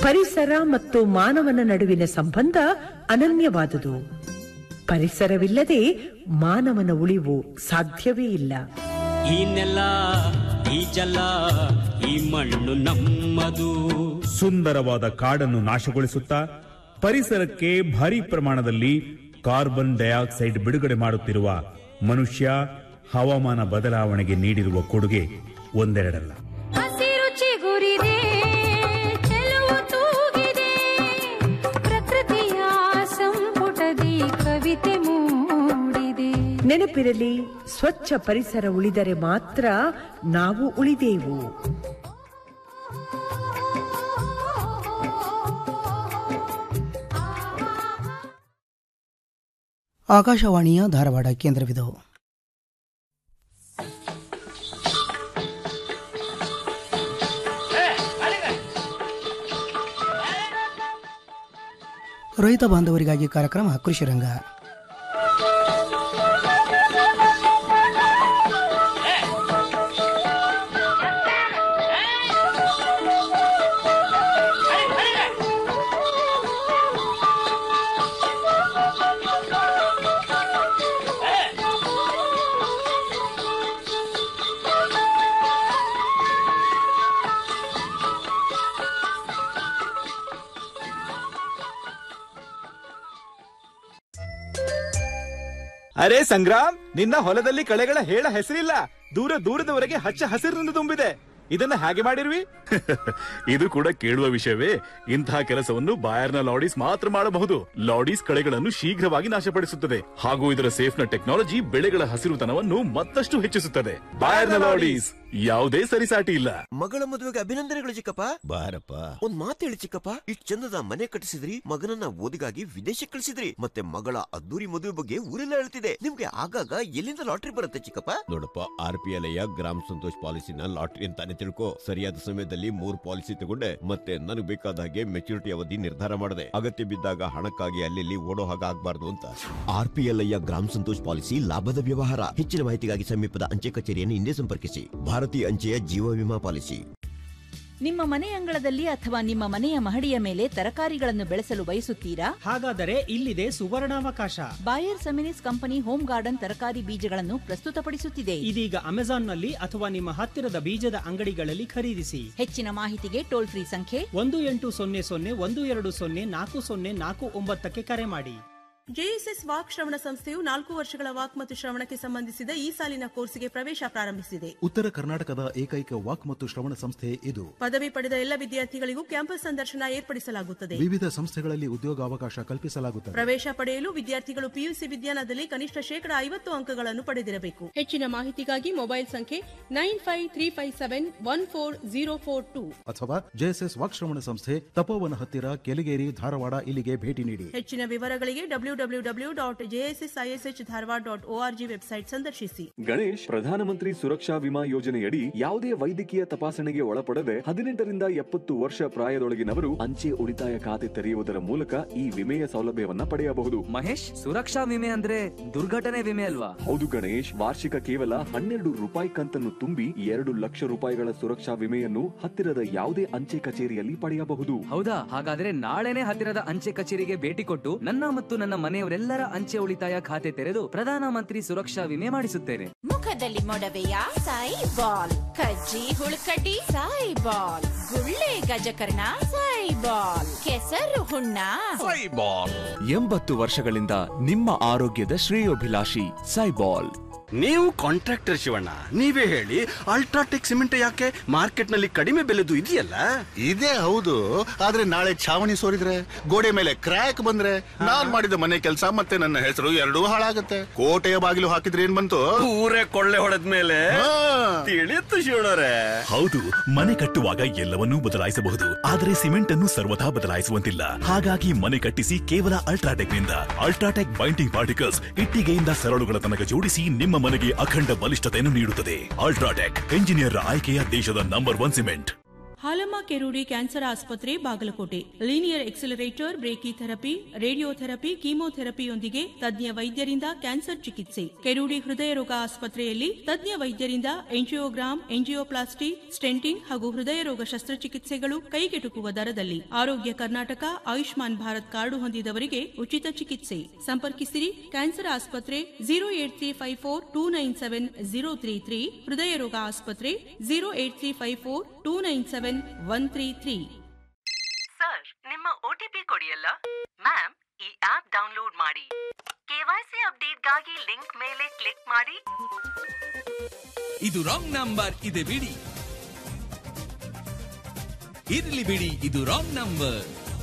ಪರಿಸರ ಮತ್ತು ಮಾನವನ ನಡುವಿನ ಸಂಬಂಧ ಅನನ್ಯವಾದುದು ಪರಿಸರವಿಲ್ಲದೆ ಮಾನವನ ಉಳಿವು ಸಾಧ್ಯವೇ ಇಲ್ಲ ಈ ನೆಲ ಈ ಜಲ ಈ ಮಣ್ಣು ನಮ್ಮದು ಸುಂದರವಾದ ಕಾಡನ್ನು ನಾಶಗೊಳಿಸುತ್ತಾ ಪರಿಸರಕ್ಕೆ ಭಾರಿ ಪ್ರಮಾಣದಲ್ಲಿ ಕಾರ್ಬನ್ ಡೈಆಕ್ಸೈಡ್ ಬಿಡುಗಡೆ ಮಾಡುತ್ತಿರುವ ಮನುಷ್ಯ ಹವಾಮಾನ ಬದಲಾವಣೆಗೆ ನೀಡಿರುವ ಕೊಡುಗೆ ಒಂದೆರಡಲ್ಲ ಹಸಿರು ಚಿಗುರಿದೆ ಚೆಲುವು ತೂಗಿದೆ ಪ್ರಕೃತಿಯ ಸಂಪುಟದಿ ಕವಿತೆ ಮೂಡಿದೆ ನೆನಪಿರಲಿ ಸ್ವಚ್ಛ ಪರಿಸರ ಉಳಿದರೆ ಮಾತ್ರ ನಾವು ಉಳಿದೇವು ಆಕಾಶವಾಣಿಯ ಧಾರವಾಡ ಕೇಂದ್ರವಿದು ರೈತ ಬಾಂಧವರಿಗಾಗಿ ಕಾರ್ಯಕ್ರಮ ಕೃಷಿ ರಂಗ ಅರೆ ಸಂಗ್ರಾಮ್ ನಿನ್ನ ಹೊಲದಲ್ಲಿ ಕಳೆಗಳ ಹೇಳ ಹೆಸರಿಲ್ಲ ದೂರ ದೂರದವರೆಗೆ ಹಚ್ಚ ಹಸಿರಿನಿಂದ ತುಂಬಿದೆ ಇದನ್ನ ಹೇಗೆ ಮಾಡಿರ್ವಿ ಇದು ಕೂಡ ಕೇಳುವ ವಿಷಯವೇ ಇಂತಹ ಕೆಲಸವನ್ನು ಬಾಯರ್ನ ಲಾಡೀಸ್ ಮಾತ್ರ ಮಾಡಬಹುದು ಲಾಡೀಸ್ ಕಳೆಗಳನ್ನು ಶೀಘ್ರವಾಗಿ ನಾಶಪಡಿಸುತ್ತದೆ ಹಾಗೂ ಇದರ ಸೇಫ್ನ ಟೆಕ್ನಾಲಜಿ ಬೆಳೆಗಳ ಹಸಿರುತನವನ್ನು ಮತ್ತಷ್ಟು ಹೆಚ್ಚಿಸುತ್ತದೆ ಬಾಯರ್ನ ಲಾಡೀಸ್ ಯಾವುದೇ ಸರಿಸಾಟಿ ಇಲ್ಲ ಮಗಳ ಮದುವೆಗೆ ಅಭಿನಂದನೆಗಳು ಚಿಕ್ಕಪ್ಪ ಬಾರಪ್ಪ ಒಂದ್ ಮಾತು ಹೇಳಿ ಚಿಕ್ಕಪ್ಪ ಇಷ್ಟ್ ಚಂದದ ಮನೆ ಕಟ್ಟಿಸಿದ್ರಿ ಮಗನನ್ನ ಓದಿಗಾಗಿ ವಿದೇಶಕ್ಕೆ ಕಳಿಸಿದ್ರಿ ಮತ್ತೆ ಮಗಳ ಅದ್ದೂರಿ ಮದುವೆ ಬಗ್ಗೆ ಊರೆಲ್ಲ ಹೇಳ್ತಿದೆ ನಿಮ್ಗೆ ಆಗಾಗ ಎಲ್ಲಿಂದ ಲಾಟ್ರಿ ಬರುತ್ತೆ ಚಿಕ್ಕಪ್ಪ ನೋಡಪ್ಪ ಆರ್ ಪಿ ಎಲ್ ಗ್ರಾಮ ಸಂತೋಷ್ ಪಾಲಿಸಿನ ಲಾಟ್ರಿ ಅಂತಾನೆ ತಿಳ್ಕೊ ಸರಿಯಾದ ಸಮಯದಲ್ಲಿ ಮೂರ್ ಪಾಲಿಸಿ ತಗೊಂಡೆ ಮತ್ತೆ ನನಗೆ ಬೇಕಾದ ಹಾಗೆ ಮೆಚುರಿಟಿ ಅವಧಿ ನಿರ್ಧಾರ ಮಾಡಿದೆ ಅಗತ್ಯ ಬಿದ್ದಾಗ ಹಣಕ್ಕಾಗಿ ಅಲ್ಲಿ ಓಡೋ ಹಾಗೆ ಆಗ್ಬಾರ್ದು ಅಂತ ಆರ್ ಪಿ ಎಲ್ ಗ್ರಾಮ ಸಂತೋಷ್ ಪಾಲಿಸಿ ಲಾಭದ ವ್ಯವಹಾರ ಹೆಚ್ಚಿನ ಮಾಹಿತಿಗಾಗಿ ಸಮೀಪದ ಅಂಚೆ ಕಚೇರಿಯನ್ನು ಹಿಂದೆ ಸಂಪರ್ಕಿಸಿ ಭಾರತೀಯ ಅಂಚೆಯ ಜೀವ ವಿಮಾ ಪಾಲಿಸಿ ನಿಮ್ಮ ಮನೆ ಅಂಗಳದಲ್ಲಿ ಅಥವಾ ನಿಮ್ಮ ಮನೆಯ ಮಹಡಿಯ ಮೇಲೆ ತರಕಾರಿಗಳನ್ನು ಬೆಳೆಸಲು ಬಯಸುತ್ತೀರಾ ಹಾಗಾದರೆ ಇಲ್ಲಿದೆ ಸುವರ್ಣಾವಕಾಶ Bayer Seminis company home garden ತರಕಾರಿ ಬೀಜಗಳನ್ನು ಪ್ರಸ್ತುತಪಡಿಸುತ್ತಿದೆ ಇದೀಗ ಅಮೆಜಾನ್ನಲ್ಲಿ ಅಥವಾ ನಿಮ್ಮ ಹತ್ತಿರದ ಬೀಜದ ಅಂಗಡಿಗಳಲ್ಲಿ ಖರೀದಿಸಿ ಹೆಚ್ಚಿನ ಮಾಹಿತಿಗೆ ಟೋಲ್ ಫ್ರೀ ಸಂಖ್ಯೆ ಒಂದು ಎಂಟು ಸೊನ್ನೆ ಸೊನ್ನೆ ಒಂದು ಎರಡು ಸೊನ್ನೆ ನಾಲ್ಕು ಸೊನ್ನೆ ನಾಲ್ಕು ಒಂಬತ್ತಕ್ಕೆ ಕರೆ ಮಾಡಿ ಜೆಎಸ್ಎಸ್ ವಾಕ್ ಶ್ರವಣ ಸಂಸ್ಥೆಯು ನಾಲ್ಕು ವರ್ಷಗಳ ವಾಕ್ ಮತ್ತು ಶ್ರವಣಕ್ಕೆ ಸಂಬಂಧಿಸಿದ ಈ ಸಾಲಿನ ಕೋರ್ಸ್ಗೆ ಪ್ರವೇಶ ಪ್ರಾರಂಭಿಸಿದೆ ಉತ್ತರ ಕರ್ನಾಟಕದ ಏಕೈಕ ವಾಕ್ ಮತ್ತು ಶ್ರವಣ ಸಂಸ್ಥೆ ಇದು ಪದವಿ ಪಡೆದ ಎಲ್ಲ ವಿದ್ಯಾರ್ಥಿಗಳಿಗೂ ಕ್ಯಾಂಪಸ್ ಸಂದರ್ಶನ ಏರ್ಪಡಿಸಲಾಗುತ್ತದೆ ವಿವಿಧ ಸಂಸ್ಥೆಗಳಲ್ಲಿ ಉದ್ಯೋಗಾವಕಾಶ ಕಲ್ಪಿಸಲಾಗುತ್ತದೆ ಪ್ರವೇಶ ಪಡೆಯಲು ವಿದ್ಯಾರ್ಥಿಗಳು ಪಿಯುಸಿ ವಿಜ್ಞಾನದಲ್ಲಿ ಕನಿಷ್ಠ ಶೇಕಡ ಐವತ್ತು ಅಂಕಗಳನ್ನು ಪಡೆದಿರಬೇಕು ಹೆಚ್ಚಿನ ಮಾಹಿತಿಗಾಗಿ ಮೊಬೈಲ್ ಸಂಖ್ಯೆ nine five three five seven one four zero four two ಅಥವಾ ಜೆಎಸ್ಎಸ್ ವಾಕ್ ಶ್ರವಣ ಸಂಸ್ಥೆ ತಪೋವನ ಹತ್ತಿರ ಕೆಲಿಗೇರಿ ಧಾರವಾಡ ಇಲ್ಲಿಗೆ ಭೇಟಿ ನೀಡಿ ಹೆಚ್ಚಿನ ವಿವರಗಳಿಗೆ W W W dot JSS ISH Dharwad dot ORG website ಸಂದರ್ಶಿಸಿ ಗಣೇಶ್ ಪ್ರಧಾನಮಂತ್ರಿ ಸುರಕ್ಷಾ ವಿಮಾ ಯೋಜನೆಯಡಿ ಯಾವುದೇ ವೈದ್ಯಕೀಯ ತಪಾಸಣೆಗೆ ಒಳಪಡದೆ ಹದಿನೆಂಟರಿಂದ ಎಪ್ಪತ್ತು ವರ್ಷ ಪ್ರಾಯದೊಳಗಿನವರು ಅಂಚೆ ಉಳಿತಾಯ ಖಾತೆ ತೆರೆಯುವುದರ ಮೂಲಕ ಈ ವಿಮೆಯ ಸೌಲಭ್ಯವನ್ನ ಪಡೆಯಬಹುದು ಮಹೇಶ್ ಸುರಕ್ಷಾ ವಿಮೆ ಅಂದ್ರೆ ದುರ್ಘಟನೆ ವಿಮೆ ಅಲ್ವಾ ಹೌದು ಗಣೇಶ್ ವಾರ್ಷಿಕ ಕೇವಲ ಹನ್ನೆರಡು ರೂಪಾಯಿ ಕಂತನ್ನು ತುಂಬಿ ಎರಡು ಲಕ್ಷ ರೂಪಾಯಿಗಳ ಸುರಕ್ಷಾ ವಿಮೆಯನ್ನು ಹತ್ತಿರದ ಯಾವುದೇ ಅಂಚೆ ಕಚೇರಿಯಲ್ಲಿ ಪಡೆಯಬಹುದು ಹೌದಾ ಹಾಗಾದ್ರೆ ನಾಳೆನೆ ಹತ್ತಿರದ ಅಂಚೆ ಕಚೇರಿಗೆ ಭೇಟಿ ಕೊಟ್ಟು ನನ್ನ ಮತ್ತು ನನ್ನ ಮನೆಯವರೆಲ್ಲರ ಅಂಚೆ ಉಳಿತಾಯ ಖಾತೆ ತೆರೆದು ಪ್ರಧಾನಮಂತ್ರಿ ಸುರಕ್ಷಾ ವಿಮೆ ಮಾಡಿಸುತ್ತೇನೆ ಮುಖದಲ್ಲಿ ಮೊಡವೆಯ ಸಾಯಿ ಬಾಲ್ ಕಜ್ಜಿ ಹುಳುಕಡ್ಡಿ ಸಾಯಿ ಬಾಲ್ ಗುಳ್ಳೆ ಗಜಕರ್ಣ ಸಾಯಿ ಬಾಲ್ ಕೆಸರು ಹುಣ್ಣ ಎಂಬತ್ತು ವರ್ಷಗಳಿಂದ ನಿಮ್ಮ ಆರೋಗ್ಯದ ಶ್ರೇಯೋಭಿಲಾಷಿ ಸೈಬಾಲ್ ನೀವು ಕಾಂಟ್ರಾಕ್ಟರ್ ಶಿವಣ್ಣ ನೀವೇ ಹೇಳಿ ಅಲ್ಟ್ರಾಟೆಕ್ ಸಿಮೆಂಟ್ ಯಾಕೆ ಮಾರ್ಕೆಟ್ ನಲ್ಲಿ ಕಡಿಮೆ ಬೆಲೆದು ಇದೆಯಲ್ಲ ಇದೇ ಹೌದು ಆದ್ರೆ ನಾಳೆ ಛಾವಣಿ ಸೋರಿದ್ರೆ ಗೋಡೆ ಮೇಲೆ ಕ್ರ್ಯಾಕ್ ಬಂದ್ರೆ ನಾನ್ ಮಾಡಿದ ಮನೆ ಕೆಲಸ ಮತ್ತೆ ನನ್ನ ಹೆಸರು ಎರಡೂ ಹಾಳಾಗತ್ತೆ ಕೋಟೆಯ ಬಾಗಿಲು ಹಾಕಿದ್ರೆ ಏನ್ ಬಂತು ಊರೇ ಕೊಳ್ಳೆ ಹೊಡೆದ ಮೇಲೆ ತಿಳಿಯುತ್ತು ಶಿವಣ್ಣರೇ ಹೌದು ಮನೆ ಕಟ್ಟುವಾಗ ಎಲ್ಲವನ್ನೂ ಬದಲಾಯಿಸಬಹುದು ಆದರೆ ಸಿಮೆಂಟ್ ಅನ್ನು ಸರ್ವಥಾ ಬದಲಾಯಿಸುವಂತಿಲ್ಲ ಹಾಗಾಗಿ ಮನೆ ಕಟ್ಟಿಸಿ ಕೇವಲ ಅಲ್ಟ್ರಾಟೆಕ್ ನಿಂದ ಅಲ್ಟ್ರಾಟೆಕ್ ಬೈಂಡಿಂಗ್ ಪಾರ್ಟಿಕಲ್ಸ್ ಇಟ್ಟಿಗೆಯಿಂದ ಸರಳುಗಳ ತನಕ ಜೋಡಿಸಿ ನಿಮ್ಮ ಮನೆಗೆ ಅಖಂಡ ಬಲಿಷ್ಠತೆಯನ್ನು ನೀಡುತ್ತದೆ ಅಲ್ಟ್ರಾಟೆಕ್ ಎಂಜಿನಿಯರ್ ಆಯ್ಕೆಯ ದೇಶದ number one cement Halamma Kerudi cancer ಆಸ್ಪತ್ರೆ Bagalkote linear accelerator brachytherapy radiotherapy ಕೀಮೋಥೆರಪಿಯೊಂದಿಗೆ ತಜ್ಞ ವೈದ್ಯರಿಂದ ಕ್ಯಾನ್ಸರ್ ಚಿಕಿತ್ಸೆ ಕೆರೂಡಿ ಹೃದಯ ರೋಗ ಆಸ್ಪತ್ರೆಯಲ್ಲಿ ತಜ್ಞ ವೈದ್ಯರಿಂದ ಎಂಜಿಯೋಗ್ರಾಮ್ ಎಂಜಿಯೋಪ್ಲಾಸ್ಟಿ ಸ್ಟೆಂಟಿಂಗ್ ಹಾಗೂ ಹೃದಯ ರೋಗ ಶಸ್ತ್ರಚಿಕಿತ್ಸೆಗಳು ಕೈಗೆಟುಕುವ ದರದಲ್ಲಿ ಆರೋಗ್ಯ ಕರ್ನಾಟಕ ಆಯುಷ್ಮಾನ್ ಭಾರತ್ ಕಾರ್ಡು ಹೊಂದಿದವರಿಗೆ ಉಚಿತ ಚಿಕಿತ್ಸೆ ಸಂಪರ್ಕಿಸಿರಿ ಕ್ಯಾನ್ಸರ್ ಆಸ್ಪತ್ರೆ zero eight three five four two nine seven zero three three ಹೃದಯ ರೋಗ ಆಸ್ಪತ್ರೆ zero eight three five four two nine seven one three three sir ನಿಮ್ಮ ಒಟಿಪಿ ಕೊಡಿಯಲ್ಲ ಮ್ಯಾಮ್ ಈ ಆಪ್ ಡೌನ್ಲೋಡ್ ಮಾಡಿ ಕೆವೈಸಿ ಅಪ್ಡೇಟ್ಗಾಗಿ ಲಿಂಕ್ ಮೇಲೆ ಕ್ಲಿಕ್ ಮಾಡಿ ಇದು ರಾಂಗ್ ನಂಬರ್ ಇದೆ ಬಿಡಿ ಇರ್ಲಿ ಬಿಡಿ ಇದು ರಾಂಗ್ ನಂಬರ್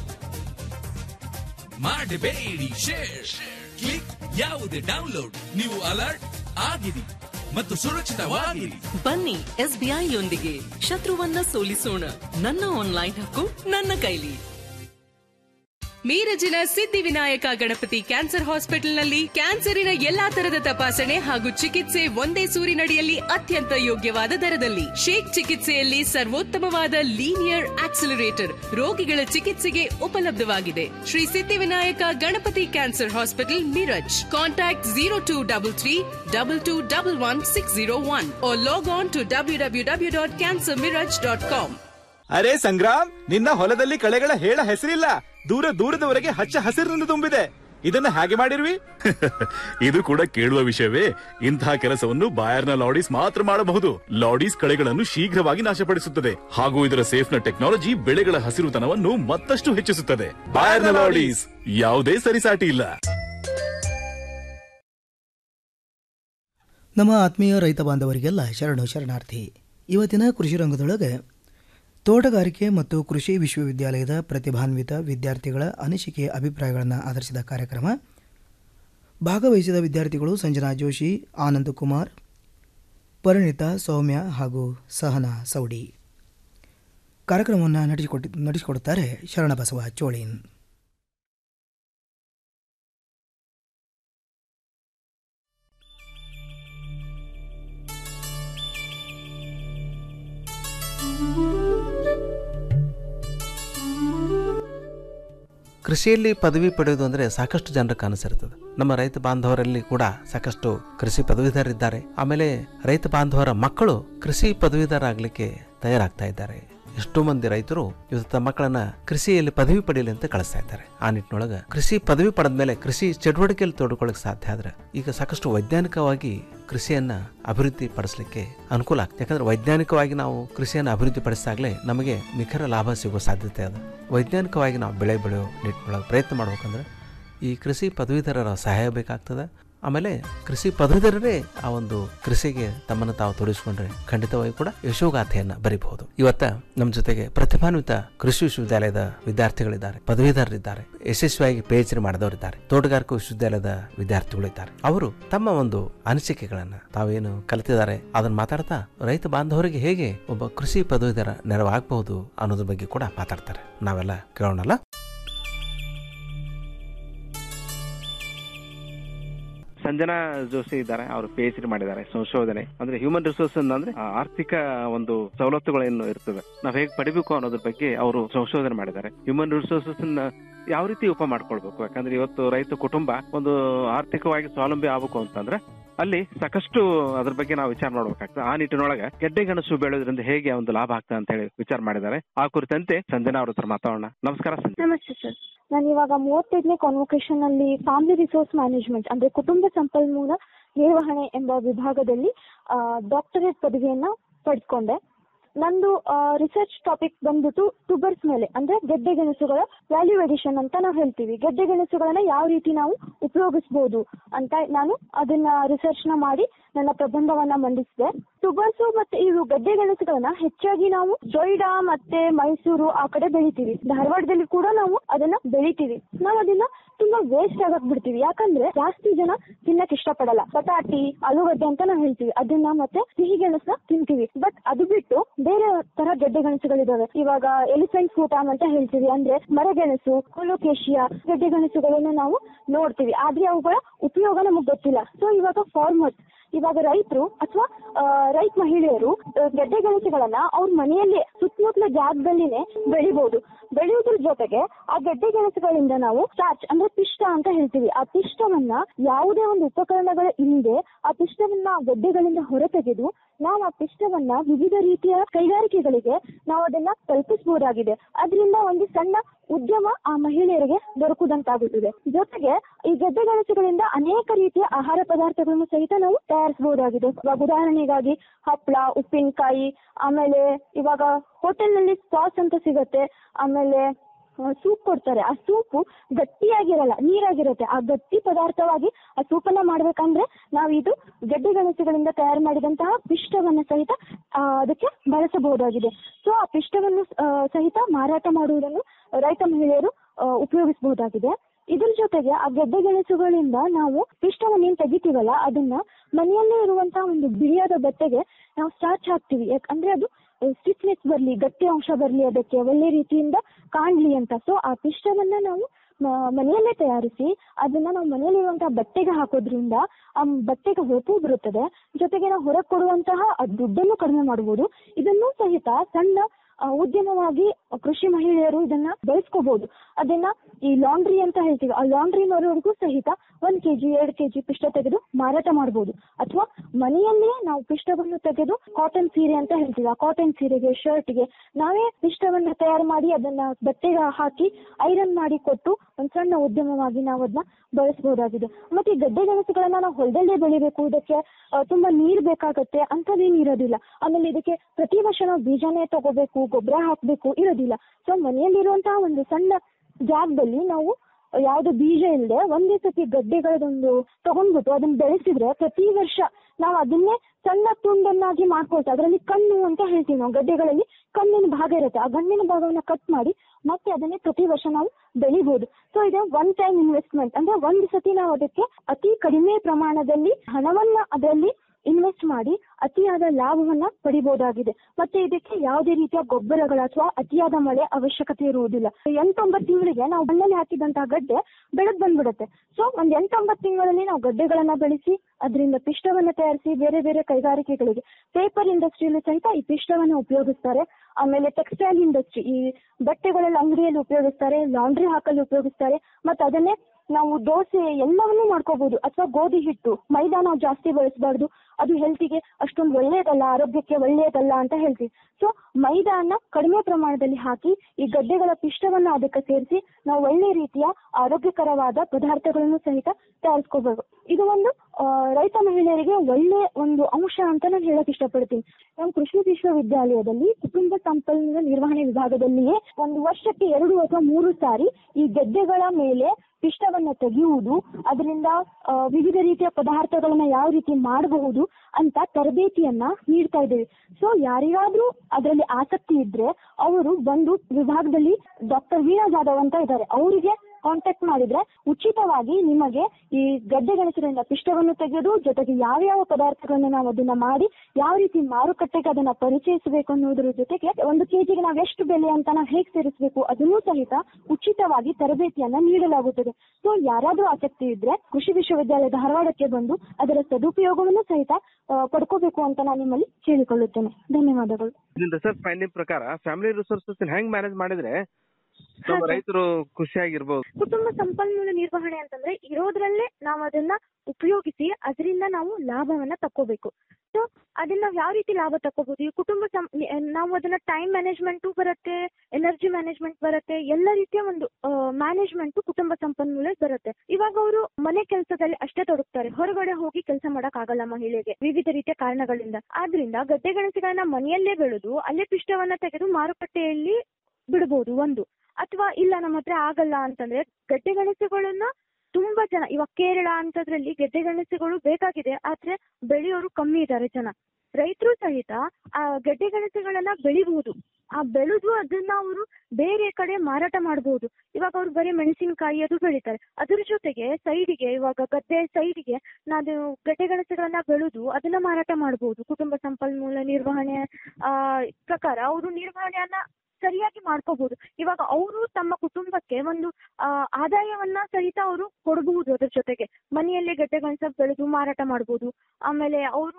ಮಾಡಬೇಡಿ ಶೇರ್ ಕ್ಲಿಕ್ ಯಾವುದೇ ಡೌನ್ಲೋಡ್ ನೀವು ಅಲರ್ಟ್ ಆಗಿರಿ ಮತ್ತು ಸುರಕ್ಷಿತವಾಗಿರಿ ಬನ್ನಿ ಎಸ್ಬಿಐ ಯೊಂದಿಗೆ ಶತ್ರುವನ್ನ ಸೋಲಿಸೋಣ ನನ್ನ ಆನ್ಲೈನ್ ಹಕ್ಕು ನನ್ನ ಕೈಲಿ ಮೀರಜಿನ ಸಿದ್ಧಿವಿನಾಯಕ ಗಣಪತಿ ಕ್ಯಾನ್ಸರ್ ಹಾಸ್ಪಿಟಲ್ನಲ್ಲಿ ಕ್ಯಾನ್ಸರಿನ ಎಲ್ಲಾ ತರದ ತಪಾಸಣೆ ಹಾಗೂ ಚಿಕಿತ್ಸೆ ಒಂದೇ ಸೂರಿನಡಿಯಲ್ಲಿ ಅತ್ಯಂತ ಯೋಗ್ಯವಾದ ದರದಲ್ಲಿ ಶೇಕ್ ಚಿಕಿತ್ಸೆಯಲ್ಲಿ ಸರ್ವೋತ್ತಮವಾದ ಲೀನಿಯರ್ ಆಕ್ಸಿಲರೇಟರ್ ರೋಗಿಗಳ ಚಿಕಿತ್ಸೆಗೆ ಉಪಲಬ್ಧವಾಗಿದೆ Shri Siddhivinayak Ganapati cancer hospital Miraj contact zero two double three double two double one six zero one log on to W W W dot cancer Miraj dot com ಅರೆ ಸಂಗ್ರಾಮ್ ನಿನ್ನ ಹೊಲದಲ್ಲಿ ಕಳೆಗಳ ಹೇಳ ಹೆಸರಿಲ್ಲ ದೂರ ದೂರದವರೆಗೆ ಹಚ್ಚ ಹಸಿರಿನಿಂದ ತುಂಬಿದೆ ಇದನ್ನ ಹಾಗೆ ಮಾಡಿರ್ವಿ ಇದು ಕೂಡ ಕೇಳುವ ವಿಷಯವೇ ಇಂತಹ ಕೆಲಸವನ್ನು ಬಾಯರ್ನ ಲಾಡೀಸ್ ಮಾತ್ರ ಮಾಡಬಹುದು ಲಾಡೀಸ್ ಕಳೆಗಳನ್ನು ಶೀಘ್ರವಾಗಿ ನಾಶಪಡಿಸುತ್ತದೆ ಹಾಗೂ ಇದರ ಸೇಫ್ನ ಟೆಕ್ನಾಲಜಿ ಬೆಳೆಗಳ ಹಸಿರುತನವನ್ನು ಮತ್ತಷ್ಟು ಹೆಚ್ಚಿಸುತ್ತದೆ ಬಾಯರ್ನ ಲಾಡೀಸ್ ಯಾವುದೇ ಸರಿಸಾಟಿ ಇಲ್ಲ ನಮ್ಮ ಆತ್ಮೀಯ ರೈತ ಬಾಂಧವರಿಗೆಲ್ಲ ಶರಣು ಶರಣಾರ್ಥಿ ಇವತ್ತಿನ ಕೃಷಿ ರಂಗದೊಳಗೆ ತೋಟಗಾರಿಕೆ ಮತ್ತು ಕೃಷಿ ವಿಶ್ವವಿದ್ಯಾಲಯದ ಪ್ರತಿಭಾನ್ವಿತ ವಿದ್ಯಾರ್ಥಿಗಳ ಅನಿಸಿಕೆ ಅಭಿಪ್ರಾಯಗಳನ್ನು ಆಧರಿಸಿದ ಕಾರ್ಯಕ್ರಮ ಭಾಗವಹಿಸಿದ ವಿದ್ಯಾರ್ಥಿಗಳು ಸಂಜನಾ ಜೋಶಿ ಆನಂದ್ ಕುಮಾರ್ ಪರಿಣಿತ ಸೌಮ್ಯ ಹಾಗೂ ಸಹನಾ ಸೌಡಿ ಕಾರ್ಯಕ್ರಮವನ್ನು ನಡೆಸಿಕೊಟ್ಟಿ ನಡೆಸಿಕೊಡುತ್ತಾರೆ ಶರಣಬಸವ ಚೋಳಿನ್ ಕೃಷಿಯಲ್ಲಿ ಪದವಿ ಪಡೆಯುವುದು ಅಂದರೆ ಸಾಕಷ್ಟು ಜನರ ಕನಸಿರ್ತದೆ ನಮ್ಮ ರೈತ ಬಾಂಧವರಲ್ಲಿ ಕೂಡ ಸಾಕಷ್ಟು ಕೃಷಿ ಪದವೀಧರಿದ್ದಾರೆ ಆಮೇಲೆ ರೈತ ಬಾಂಧವರ ಮಕ್ಕಳು ಕೃಷಿ ಪದವೀಧರ ಆಗಲಿಕ್ಕೆ ತಯಾರಾಗ್ತಾ ಇದ್ದಾರೆ ಎಷ್ಟೋ ಮಂದಿ ರೈತರು ಇವತ್ತು ತಮ್ಮ ಮಕ್ಕಳನ್ನ ಕೃಷಿಯಲ್ಲಿ ಪದವಿ ಪಡೆಯಲಿ ಅಂತ ಕಳಿಸ್ತಾ ಇದ್ದಾರೆ ಆ ನಿಟ್ಟಿನೊಳಗೆ ಕೃಷಿ ಪದವಿ ಪಡೆದ ಮೇಲೆ ಕೃಷಿ ಚಟುವಟಿಕೆಯಲ್ಲಿ ತೊಡ್ಕೊಳ್ಳಿಕ್ಕೆ ಸಾಧ್ಯ ಆದ್ರೆ ಈಗ ಸಾಕಷ್ಟು ವೈಜ್ಞಾನಿಕವಾಗಿ ಕೃಷಿಯನ್ನ ಅಭಿವೃದ್ಧಿ ಪಡಿಸಲಿಕ್ಕೆ ಅನುಕೂಲ ಆಗ್ತದೆ ಯಾಕಂದ್ರೆ ವೈಜ್ಞಾನಿಕವಾಗಿ ನಾವು ಕೃಷಿಯನ್ನು ಅಭಿವೃದ್ಧಿ ಪಡಿಸಿದಾಗಲೇ ನಮಗೆ ನಿಖರ ಲಾಭ ಸಿಗೋ ಸಾಧ್ಯತೆ ಅದ ವೈಜ್ಞಾನಿಕವಾಗಿ ನಾವು ಬೆಳೆ ಬೆಳೆಯೋ ನಿಟ್ಟಿನೊಳಗೆ ಪ್ರಯತ್ನ ಮಾಡ್ಬೇಕಂದ್ರೆ ಈ ಕೃಷಿ ಪದವೀಧರರ ಸಹಾಯ ಬೇಕಾಗ್ತದೆ ಆಮೇಲೆ ಕೃಷಿ ಪದವೀಧರರೇ ಆ ಒಂದು ಕೃಷಿಗೆ ತಮ್ಮನ್ನು ತಾವು ತೊಡಗಿಸಿಕೊಂಡ್ರೆ ಖಂಡಿತವಾಗಿ ಕೂಡ ಯಶೋಗಾಥೆಯನ್ನ ಬರಿಬಹುದು ಇವತ್ತ ನಮ್ಮ ಜೊತೆಗೆ ಪ್ರತಿಭಾನ್ವಿತ ಕೃಷಿ ವಿಶ್ವವಿದ್ಯಾಲಯದ ವಿದ್ಯಾರ್ಥಿಗಳಿದ್ದಾರೆ ಪದವೀಧರರಿದ್ದಾರೆ ಯಶಸ್ವಿಯಾಗಿ ಪಿ ಎಚ್ ಡಿ ಮಾಡಿದವರಿದ್ದಾರೆ ತೋಟಗಾರಿಕಾ ವಿಶ್ವವಿದ್ಯಾಲಯದ ವಿದ್ಯಾರ್ಥಿಗಳಿದ್ದಾರೆ ಅವರು ತಮ್ಮ ಒಂದು ಅನಿಸಿಕೆಗಳನ್ನ ತಾವೇನು ಕಲಿತಿದ್ದಾರೆ ಅದನ್ನ ಮಾತಾಡ್ತಾ ರೈತ ಬಾಂಧವರಿಗೆ ಹೇಗೆ ಒಬ್ಬ ಕೃಷಿ ಪದವೀಧರ ನೆರವಾಗಬಹುದು ಅನ್ನೋದ್ರ ಬಗ್ಗೆ ಕೂಡ ಮಾತಾಡ್ತಾರೆ ನಾವೆಲ್ಲ ಕೇಳೋಣಲ್ಲ ಸಂಜನಾ ಜೋಶಿ ಇದ್ದಾರೆ ಅವರು ಪಿ ಎಚ್ ಡಿ ಮಾಡಿದ್ದಾರೆ ಸಂಶೋಧನೆ ಅಂದ್ರೆ ಹ್ಯೂಮನ್ ರಿಸೋರ್ಸ್ ಅಂದ್ರೆ ಆ, ಆರ್ಥಿಕ ಒಂದು ಸವಲತ್ತುಗಳೇನು ಇರ್ತದೆ ನಾವ್ ಹೇಗೆ ಪಡಿಬೇಕು ಅನ್ನೋದ್ರ ಬಗ್ಗೆ ಅವರು ಸಂಶೋಧನೆ ಮಾಡಿದ್ದಾರೆ ಹ್ಯೂಮನ್ ರಿಸೋರ್ಸಸ್ ಯಾವ ರೀತಿ ಉಪ ಮಾಡ್ಕೊಳ್ಬೇಕು ಯಾಕಂದ್ರೆ ಇವತ್ತು ರೈತ ಕುಟುಂಬ ಒಂದು ಆರ್ಥಿಕವಾಗಿ ಸ್ವಾವಲಂಬಿ ಆಗ್ಬೇಕು ಅಂತಂದ್ರೆ ಅಲ್ಲಿ ಸಾಕಷ್ಟು ಅದ್ರ ಬಗ್ಗೆ ನಾವು ವಿಚಾರ ಮಾಡ್ಬೇಕಾಗ್ತದೆ ಆ ನಿಟ್ಟಿನೊಳಗೆ ಗೆಡ್ಡೆ ಗೆಣಸು ಬೆಳೆಯೋದ್ರಿಂದ ಹೇಗೆ ಒಂದು ಲಾಭ ಆಗ್ತದೆ ಅಂತ ಹೇಳಿ ವಿಚಾರ ಮಾಡಿದ್ದಾರೆ ಆ ಕುರಿತಂತೆ ಸಂಜನಾ ಅವ್ರ ಹತ್ರ ಮಾತಾಡೋಣ ನಮಸ್ಕಾರ ಸಂಜನಾ ನಮಸ್ತೆ ಸರ್ ನಾನು ಇವಾಗ ಮೂವತ್ತೈದನೇ ಕಾನ್ವೊಕೇಶನ್ ಅಲ್ಲಿ ಫ್ಯಾಮಿಲಿ ರಿಸೋರ್ಸ್ ಮ್ಯಾನೇಜ್ಮೆಂಟ್ ಅಂದ್ರೆ ಕುಟುಂಬ ಸಂಪನ್ಮೂಲ ನಿರ್ವಹಣೆ ಎಂಬ ವಿಭಾಗದಲ್ಲಿ ಡಾಕ್ಟರೇಟ್ ಪದವಿಯನ್ನ ಪಡೆದುಕೊಂಡೆ ನಂದು ರಿಸರ್ಚ್ ಟಾಪಿಕ್ ಬಂದ್ಬಿಟ್ಟು ಟುಬರ್ಸ್ ಮೇಲೆ ಅಂದ್ರೆ ಗೆಡ್ಡೆ ಗೆಣಸುಗಳ ವ್ಯಾಲ್ಯೂ ಎಡಿಷನ್ ಅಂತ ನಾವು ಹೇಳ್ತೀವಿ ಗೆಡ್ಡೆ ಗೆಣಸುಗಳನ್ನ ಯಾವ ರೀತಿ ನಾವು ಉಪಯೋಗಿಸಬಹುದು ಅಂತ ನಾನು ಅದನ್ನ ರಿಸರ್ಚ್ ನ ಮಾಡಿ ನನ್ನ ಪ್ರಬಂಧವನ್ನ ಮಂಡಿಸಿದೆ ಟುಬರ್ಸ್ ಮತ್ತೆ ಇವು ಗಡ್ಡೆ ಗೆಣಸುಗಳನ್ನ ಹೆಚ್ಚಾಗಿ ನಾವು ಜೊಯ್ಡಾ ಮತ್ತೆ ಮೈಸೂರು ಆ ಕಡೆ ಬೆಳಿತೀವಿ ಧಾರವಾಡದಲ್ಲಿ ಕೂಡ ನಾವು ಅದನ್ನ ಬೆಳಿತೀವಿ ನಾವು ಅದನ್ನ ತುಂಬಾ ವೇಸ್ಟ್ ಆಗಕ್ ಬಿಡ್ತೀವಿ ಯಾಕಂದ್ರೆ ಜಾಸ್ತಿ ಜನ ತಿನ್ನಕ್ ಇಷ್ಟಪಡಲ್ಲ ಬಟಾಟಿ ಆಲೂಗಡ್ಡೆ ಅಂತ ನಾವು ಹೇಳ್ತೀವಿ ಅದನ್ನ ಮತ್ತೆ ಸಿಹಿ ಗೆಣಸನ್ನ ತಿಂತೀವಿ ಬಟ್ ಅದು ಬಿಟ್ಟು ಬೇರೆ ತರ ಗೆಡ್ಡೆ ಗೆಣಸುಗಳಿದಾವೆ ಇವಾಗ ಎಲಿಫೆಂಟ್ ಫ್ರೂಟಾಮ್ ಅಂತ ಹೇಳ್ತೀವಿ ಅಂದ್ರೆ ಮರಗೆಣಸು ಕೊಲೋಕೇಶಿಯಾ ಗೆಡ್ಡೆ ಗೆಣಸುಗಳನ್ನ ನಾವು ನೋಡ್ತೀವಿ ಆದ್ರೆ ಅವುಗಳ ಉಪಯೋಗ ನಮಗ್ ಗೊತ್ತಿಲ್ಲ ಸೊ ಇವಾಗ ಫಾರ್ಮರ್ಸ್ ಇವಾಗ ರೈತರು ಅಥವಾ ರೈತ ಮಹಿಳೆಯರು ಆ, ಗೆಡ್ಡೆ ಗೆಣಸುಗಳನ್ನ ಅವ್ರ ಮನೆಯಲ್ಲೇ ಸುತ್ತ ಸುತ್ತಮುತ್ತಲ ಜಾಗದಲ್ಲಿನೇ ಬೆಳಿಬಹುದು ಬೆಳೆಯೋದ್ರ ಜೊತೆಗೆ ಆ ಗೆಡ್ಡೆ ಗೆಣಸುಗಳಿಂದ ನಾವು ಸ್ಟಾರ್ಚ್ ಅಂದ್ರೆ ಪಿಷ್ಟ ಅಂತ ಹೇಳ್ತೀವಿ ಆ ಪಿಷ್ಟವನ್ನ ಯಾವುದೇ ಒಂದು ಉಪಕರಣಗಳ ಇಲ್ಲದೆ ಆ ಪಿಷ್ಟವನ್ನ ಆ ಗೆಡ್ಡೆಗಳಿಂದ ಹೊರತೆಗೆದು ನಾವು ಆ ಪಿಷ್ಟವನ್ನ ವಿವಿಧ ರೀತಿಯ ಕೈಗಾರಿಕೆಗಳಿಗೆ ನಾವು ಅದನ್ನ ತಲುಪಿಸಬಹುದಾಗಿದೆ ಅದರಿಂದ ಒಂದು ಸಣ್ಣ ಉದ್ಯಮ ಆ ಮಹಿಳೆಯರಿಗೆ ದೊರಕುದಂತಾಗುತ್ತದೆ ಜೊತೆಗೆ ಈ ಗೆಡ್ಡೆ ಗೆಣಸುಗಳಿಂದ ಅನೇಕ ರೀತಿಯ ಆಹಾರ ಪದಾರ್ಥಗಳನ್ನು ಸಹಿತ ನಾವು ತಯಾರಿಸಬಹುದಾಗಿದೆ ಇವಾಗ ಉದಾಹರಣೆಗಾಗಿ ಹಪ್ಪಳ ಉಪ್ಪಿನಕಾಯಿ ಆಮೇಲೆ ಇವಾಗ ಹೋಟೆಲ್ನಲ್ಲಿ ಸಾಸ್ ಅಂತ ಸಿಗತ್ತೆ ಆಮೇಲೆ ಸೂಪ್ ಕೊಡ್ತಾರೆ ಆ ಸೂಪು ಗಟ್ಟಿಯಾಗಿರಲ್ಲ ನೀರಾಗಿರುತ್ತೆ ಆ ಗಟ್ಟಿ ಪದಾರ್ಥವಾಗಿ ಆ ಸೂಪನ್ನ ಮಾಡ್ಬೇಕಂದ್ರೆ ನಾವು ಇದು ಗೆಡ್ಡೆ ಗೆಣಸುಗಳಿಂದ ತಯಾರು ಮಾಡಿದಂತಹ ಪಿಷ್ಟವನ್ನ ಸಹಿತ ಆ, ಅದಕ್ಕೆ ಬಳಸಬಹುದಾಗಿದೆ ಸೊ ಆ ಪಿಷ್ಟವನ್ನು ಆ, ಸಹಿತ ಮಾರಾಟ ಮಾಡುವುದನ್ನು ರೈತ ಮಹಿಳೆಯರು ಆ, ಉಪಯೋಗಿಸಬಹುದಾಗಿದೆ ಇದ್ರ ಜೊತೆಗೆ ಆ ಗೆಡ್ಡೆ ಗೆಣಸುಗಳಿಂದ ನಾವು ಪಿಷ್ಟವನ್ನ ಏನ್ ತೆಗಿತೀವಲ್ಲ ಅದನ್ನ ಮನೆಯಲ್ಲೇ ಇರುವಂತಹ ಒಂದು ಬಿಳಿಯಾದ ಬಟ್ಟೆಗೆ ನಾವು ಸ್ಟಾರ್ಚ್ ಹಾಕ್ತಿವಿ ಯಾಕಂದ್ರೆ ಅದು ಸ್ಟಿಫ್ನೆಸ್ ಬರ್ಲಿ ಗಟ್ಟಿ ಅಂಶ ಬರ್ಲಿ ಅದಕ್ಕೆ ಒಳ್ಳೆ ರೀತಿಯಿಂದ ಕಾಣ್ಲಿ ಅಂತ ಸೊ ಆ ಪಿಷ್ಟವನ್ನ ನಾವು ಮ- ಮನೆಯಲ್ಲೇ ತಯಾರಿಸಿ ಅದನ್ನ ನಾವು ಮನೆಯಲ್ಲಿರುವಂತಹ ಬಟ್ಟೆಗೆ ಹಾಕೋದ್ರಿಂದ ಆ ಬಟ್ಟೆಗೆ ಹೊಪ್ಪು ಬರುತ್ತದೆ ಜೊತೆಗೆ ನಾವು ಹೊರಗೆ ಕೊಡುವಂತಹ ಆ ದುಡ್ಡನ್ನು ಕಡಿಮೆ ಮಾಡಬಹುದು ಇದನ್ನೂ ಸಹಿತ ಸಣ್ಣ ಆ, ಉದ್ಯಮವಾಗಿ ಕೃಷಿ ಮಹಿಳೆಯರು ಇದನ್ನ ಬೆಳೆಸ್ಕೋಬಹುದು ಅದನ್ನ ಈ ಲಾಂಡ್ರಿ ಅಂತ ಹೇಳ್ತೀವಿ ಆ ಲಾಂಡ್ರಿ ಮಾಡೋರ್ಗೂ ಸಹಿತ ಒಂದ್ ಕೆಜಿ ಎರಡ್ ಕೆಜಿ ಪಿಷ್ಟ ತೆಗೆದು ಮಾರಾಟ ಮಾಡಬಹುದು ಅಥವಾ ಮನೆಯಲ್ಲಿಯೇ ನಾವು ಪಿಷ್ಟವನ್ನು ತೆಗೆದು ಕಾಟನ್ ಸೀರೆ ಅಂತ ಹೇಳ್ತೀವಿ ಆ ಕಾಟನ್ ಸೀರೆಗೆ ಶರ್ಟ್ಗೆ ನಾವೇ ಪಿಷ್ಟವನ್ನ ತಯಾರು ಮಾಡಿ ಅದನ್ನ ಬಟ್ಟೆಗೆ ಹಾಕಿ ಐರನ್ ಮಾಡಿ ಕೊಟ್ಟು ಒಂದ್ ಸಣ್ಣ ಉದ್ಯಮವಾಗಿ ನಾವು ಅದನ್ನ ಬಳಸಬಹುದಾಗಿದೆ ಮತ್ತೆ ಈ ಗಡ್ಡೆ ಗೆಣಸುಗಳನ್ನ ನಾವು ಹೊಲದಲ್ಲೇ ಬೆಳಿಬೇಕು ಇದಕ್ಕೆ ಆ, ತುಂಬಾ ನೀರ್ ಬೇಕಾಗತ್ತೆ ಅಂತದೇನು ಇರೋದಿಲ್ಲ ಆಮೇಲೆ ಇದಕ್ಕೆ ಪ್ರತಿ ವರ್ಷ ನಾವು ಬೀಜನೇ ತಗೋಬೇಕು ಗೊಬ್ಬರ ಹಾಕ್ಬೇಕು ಇರೋದಿಲ್ಲ ಸೊ ಮನೆಯಲ್ಲಿರುವಂತಹ ಒಂದು ಸಣ್ಣ ಜಾಗದಲ್ಲಿ ನಾವು ಯಾವ್ದು ಬೀಜ ಇಲ್ಲದೆ ಒಂದೇ ಸತಿ ಗಡ್ಡೆಗಳದೊಂದು ತಗೊಂಡ್ಬಿಟ್ಟು ಅದನ್ನ ಬೆಳೆಸಿದ್ರೆ ಪ್ರತಿ ವರ್ಷ ನಾವು ಅದನ್ನೇ ಸಣ್ಣ ತುಂಡನ್ನಾಗಿ ಮಾಡ್ಕೊಳ್ತಾ ಅದರಲ್ಲಿ ಕಣ್ಣು ಅಂತ ಹೇಳ್ತೀವಿ ನಾವು ಗಡ್ಡೆಗಳಲ್ಲಿ ಕಣ್ಣಿನ ಭಾಗ ಇರುತ್ತೆ ಆ ಕಣ್ಣಿನ ಭಾಗವನ್ನ ಕಟ್ ಮಾಡಿ ಮತ್ತೆ ಅದನ್ನೇ ಪ್ರತಿ ವರ್ಷ ನಾವು ಬೆಳಿಬಹುದು ಸೊ ಇದು ಒನ್ ಟೈಮ್ ಇನ್ವೆಸ್ಟ್ಮೆಂಟ್ ಅಂದ್ರೆ ಒಂದು ಸತಿ ನಾವು ಅದಕ್ಕೆ ಅತಿ ಕಡಿಮೆ ಪ್ರಮಾಣದಲ್ಲಿ ಹಣವನ್ನ ಅದರಲ್ಲಿ ಇನ್ವೆಸ್ಟ್ ಮಾಡಿ ಅತಿಯಾದ ಲಾಭವನ್ನ ಪಡಿಬಹುದಾಗಿದೆ ಮತ್ತೆ ಇದಕ್ಕೆ ಯಾವುದೇ ರೀತಿಯ ಗೊಬ್ಬರಗಳ ಅಥವಾ ಅತಿಯಾದ ಮಳೆ ಅವಶ್ಯಕತೆ ಇರುವುದಿಲ್ಲ ಎಂಟೊಂಬತ್ತು ತಿಂಗಳಿಗೆ ನಾವು ಮಣ್ಣಲ್ಲಿ ಹಾಕಿದಂತಹ ಗಡ್ಡೆ ಬೆಳೆದ್ ಬಂದ್ಬಿಡುತ್ತೆ ಸೊ ಒಂದ್ ಎಂಟೊಂಬತ್ತು ತಿಂಗಳಲ್ಲಿ ನಾವು ಗಡ್ಡೆಗಳನ್ನ ಬೆಳೆಸಿ ಅದರಿಂದ ಪಿಷ್ಟವನ್ನ ತಯಾರಿಸಿ ಬೇರೆ ಬೇರೆ ಕೈಗಾರಿಕೆಗಳಿಗೆ ಪೇಪರ್ ಇಂಡಸ್ಟ್ರಿಯಲ್ಲಿ ಸಹಿತ ಈ ಪಿಷ್ಟವನ್ನ ಉಪಯೋಗಿಸ್ತಾರೆ ಆಮೇಲೆ ಟೆಕ್ಸ್ಟೈಲ್ ಇಂಡಸ್ಟ್ರಿ ಈ ಬಟ್ಟೆಗಳೆಲ್ಲ ಅಂಗಡಿಯಲ್ಲಿ ಉಪಯೋಗಿಸ್ತಾರೆ ಲಾಂಡ್ರಿ ಹಾಕಲು ಉಪಯೋಗಿಸ್ತಾರೆ ಮತ್ತೆ ಅದನ್ನೇ ನಾವು ದೋಸೆ ಎಲ್ಲವನ್ನೂ ಮಾಡ್ಕೋಬಹುದು ಅಥವಾ ಗೋಧಿ ಹಿಟ್ಟು ಮೈದಾ ನಾವು ಜಾಸ್ತಿ ಬಳಸಬಾರ್ದು ಅದು ಹೆಲ್ತಿಗೆ ಅಷ್ಟೊಂದು ಒಳ್ಳೆಯದಲ್ಲ ಆರೋಗ್ಯಕ್ಕೆ ಒಳ್ಳೆಯದಲ್ಲ ಅಂತ ಹೇಳ್ತೀವಿ ಸೊ ಮೈದಾನ ಕಡಿಮೆ ಪ್ರಮಾಣದಲ್ಲಿ ಹಾಕಿ ಈ ಗಡ್ಡೆಗಳ ಪಿಷ್ಟವನ್ನ ಅದಕ್ಕೆ ಸೇರಿಸಿ ನಾವು ಒಳ್ಳೆ ರೀತಿಯ ಆರೋಗ್ಯಕರವಾದ ಪದಾರ್ಥಗಳನ್ನು ಸಹಿತ ತಯಾರಿಸ್ಕೋಬಹುದು ಇದು ಒಂದು ಆ, ರೈತ ಮಹಿಳೆಯರಿಗೆ ಒಳ್ಳೆ ಒಂದು ಅಂಶ ಅಂತ ನಾನು ಹೇಳಕ್ ಇಷ್ಟಪಡ್ತೀನಿ ನಮ್ಮ ಕೃಷಿ ವಿಶ್ವವಿದ್ಯಾಲಯದಲ್ಲಿ ಕುಟುಂಬ ಸಂಪನ್ಮೂಲ ನಿರ್ವಹಣೆ ವಿಭಾಗದಲ್ಲಿಯೇ ಒಂದು ವರ್ಷಕ್ಕೆ ಎರಡು ಅಥವಾ ಮೂರು ಸಾರಿ ಈ ಗೆಡ್ಡೆಗಳ ಮೇಲೆ ಪಿಷ್ಟವನ್ನ ತೆಗೆಯುವುದು ಅದರಿಂದ ಆ, ವಿವಿಧ ರೀತಿಯ ಪದಾರ್ಥಗಳನ್ನ ಯಾವ ರೀತಿ ಮಾಡಬಹುದು ಅಂತ ತರಬೇತಿಯನ್ನ ನೀಡ್ತಾ ಇದ್ದೇವೆ ಸೊ ಯಾರಿಗಾದ್ರೂ ಅದರಲ್ಲಿ ಆಸಕ್ತಿ ಇದ್ರೆ ಅವರು ಬಂದು ವಿಭಾಗದಲ್ಲಿ ಡಾಕ್ಟರ್ ವೀಣಾ ಜಾಧವ್ ಅಂತ ಇದ್ದಾರೆ ಅವರಿಗೆ ಕಾಂಟ್ಯಾಕ್ಟ್ ಮಾಡಿದ್ರೆ ಉಚಿತವಾಗಿ ನಿಮಗೆ ಈ ಗಡ್ಡೆ ಗೆಣಸಿನಿಂದ ಪಿಷ್ಟವನ್ನು ತೆಗೆದು ಜೊತೆಗೆ ಯಾವ ಯಾವ ಪದಾರ್ಥಗಳನ್ನು ನಾವು ಅದನ್ನ ಮಾಡಿ ಯಾವ ರೀತಿ ಮಾರುಕಟ್ಟೆಗೆ ಅದನ್ನ ಪರಿಚಯಿಸಬೇಕು ಅನ್ನೋದ್ರ ಜೊತೆಗೆ ಒಂದು ಕೆಜಿಗೆ ನಾವು ಎಷ್ಟು ಬೆಲೆ ಅಂತ ನಾವು ಹೇಗೆ ಸೇರಿಸಬೇಕು ಅದನ್ನೂ ಸಹಿತ ಉಚಿತವಾಗಿ ತರಬೇತಿಯನ್ನ ನೀಡಲಾಗುತ್ತದೆ ಸೊ ಯಾರಾದ್ರೂ ಆಸಕ್ತಿ ಇದ್ರೆ ಕೃಷಿ ವಿಶ್ವವಿದ್ಯಾಲಯ ಧಾರವಾಡಕ್ಕೆ ಬಂದು ಅದರ ಸದುಪಯೋಗವನ್ನು ಸಹಿತ ಆ, ಪಡ್ಕೋಬೇಕು ಅಂತ ನಾನು ನಿಮ್ಮಲ್ಲಿ ಕೇಳಿಕೊಳ್ಳುತ್ತೇನೆ ಧನ್ಯವಾದಗಳು ಇದನ್ನ ರಿಸರ್ಚ್ ಫೈಂಡಿಂಗ್ ಪ್ರಕಾರ ಫ್ಯಾಮಿಲಿ ರಿಸೋರ್ಸಸ್ ಹೆಂಗ್ ಮ್ಯಾನೇಜ್ ಮಾಡಿದ್ರೆ ನಮ್ಮ ಹಾ, ಸರ್. ರೈತರು ಖುಷಿಯಾಗಿರ್ಬೋದು ಕುಟುಂಬ ಸಂಪನ್ಮೂಲ ನಿರ್ವಹಣೆ ಅಂತಂದ್ರೆ ಇರೋದ್ರಲ್ಲೇ ನಾವು ಅದನ್ನ ಉಪಯೋಗಿಸಿ ಅದರಿಂದ ನಾವು ಲಾಭವನ್ನ ತಕ್ಕೋಬೇಕು ಸೊ ಅದನ್ನ ನಾವು ಯಾವ ರೀತಿ ಲಾಭ ತಕ್ಕೋಬಹುದು ಈ ಕುಟುಂಬ ಸಂ- ನಿ- ನಾವು ಅದನ್ನ ಟೈಮ್ ಮ್ಯಾನೇಜ್ಮೆಂಟು ಬರುತ್ತೆ ಎನರ್ಜಿ ಮ್ಯಾನೇಜ್ಮೆಂಟ್ ಬರುತ್ತೆ ಎಲ್ಲ ರೀತಿಯ ಒಂದು ಮ್ಯಾನೇಜ್ಮೆಂಟ್ ಕುಟುಂಬ ಸಂಪನ್ಮೂಲ ಬರುತ್ತೆ ಇವಾಗ ಅವರು ಮನೆ ಕೆಲಸದಲ್ಲಿ ಅಷ್ಟೇ ತೊಡಗ್ತಾರೆ ಹೊರಗಡೆ ಹೋಗಿ ಕೆಲಸ ಮಾಡಕ್ ಆಗಲ್ಲ ಮಹಿಳೆಗೆ ವಿವಿಧ ರೀತಿಯ ಕಾರಣಗಳಿಂದ ಆದ್ರಿಂದ ಗಡ್ಡೆ ಗೆಣಸುಗಳನ್ನ ಮನೆಯಲ್ಲೇ ಬೆಳೆದು ಅಲ್ಲೇ ಪಿಷ್ಟವನ್ನ ತೆಗೆದು ಮಾರುಕಟ್ಟೆಯಲ್ಲಿ ಬಿಡಬಹುದು ಒಂದು ಅಥವಾ ಇಲ್ಲ ನಮ್ಮ ಹತ್ರ ಆಗಲ್ಲ ಅಂತಂದ್ರೆ ಗಡ್ಡೆ ಗೆಣಸುಗಳನ್ನ ತುಂಬಾ ಜನ ಇವಾಗ ಕೇರಳ ಅಂತದ್ರಲ್ಲಿ ಗೆಡ್ಡೆ ಗೆಣಸುಗಳು ಬೇಕಾಗಿದೆ ಆದ್ರೆ ಬೆಳೆಯೋರು ಕಮ್ಮಿ ಇದ್ದಾರೆ ಜನ ರೈತರು ಸಹಿತ ಆ ಗೆಡ್ಡೆ ಗೆಣಸುಗಳನ್ನ ಬೆಳಿಬಹುದು ಆ ಬೆಳೆದು ಅದನ್ನ ಅವರು ಬೇರೆ ಕಡೆ ಮಾರಾಟ ಮಾಡಬಹುದು ಇವಾಗ ಅವ್ರು ಬರೀ ಮೆಣಸಿನಕಾಯಿ ಅದು ಬೆಳಿತಾರೆ ಅದ್ರ ಜೊತೆಗೆ ಸೈಡಿಗೆ ಇವಾಗ ಗದ್ದೆ ಸೈಡಿಗೆ ನಾನು ಗಡ್ಡೆ ಗೆಣಸುಗಳನ್ನ ಬೆಳೆದು ಅದನ್ನ ಮಾರಾಟ ಮಾಡಬಹುದು ಕುಟುಂಬ ಸಂಪನ್ಮೂಲ ನಿರ್ವಹಣೆ ಆ ಪ್ರಕಾರ ಅವರು ನಿರ್ವಹಣೆಯನ್ನ ಸರಿಯಾಗಿ ಮಾಡ್ಕೋಬಹುದು ಇವಾಗ ಅವರು ತಮ್ಮ ಕುಟುಂಬಕ್ಕೆ ಒಂದು ಆ, ಆದಾಯವನ್ನ ಸಹಿತ ಅವರು ಕೊಡಬಹುದು ಅದ್ರ ಜೊತೆಗೆ ಮನೆಯಲ್ಲೇ ಗಡ್ಡೆ ಗೆಣಸ ಬೆಳೆದು ಮಾರಾಟ ಮಾಡಬಹುದು ಆಮೇಲೆ ಅವರು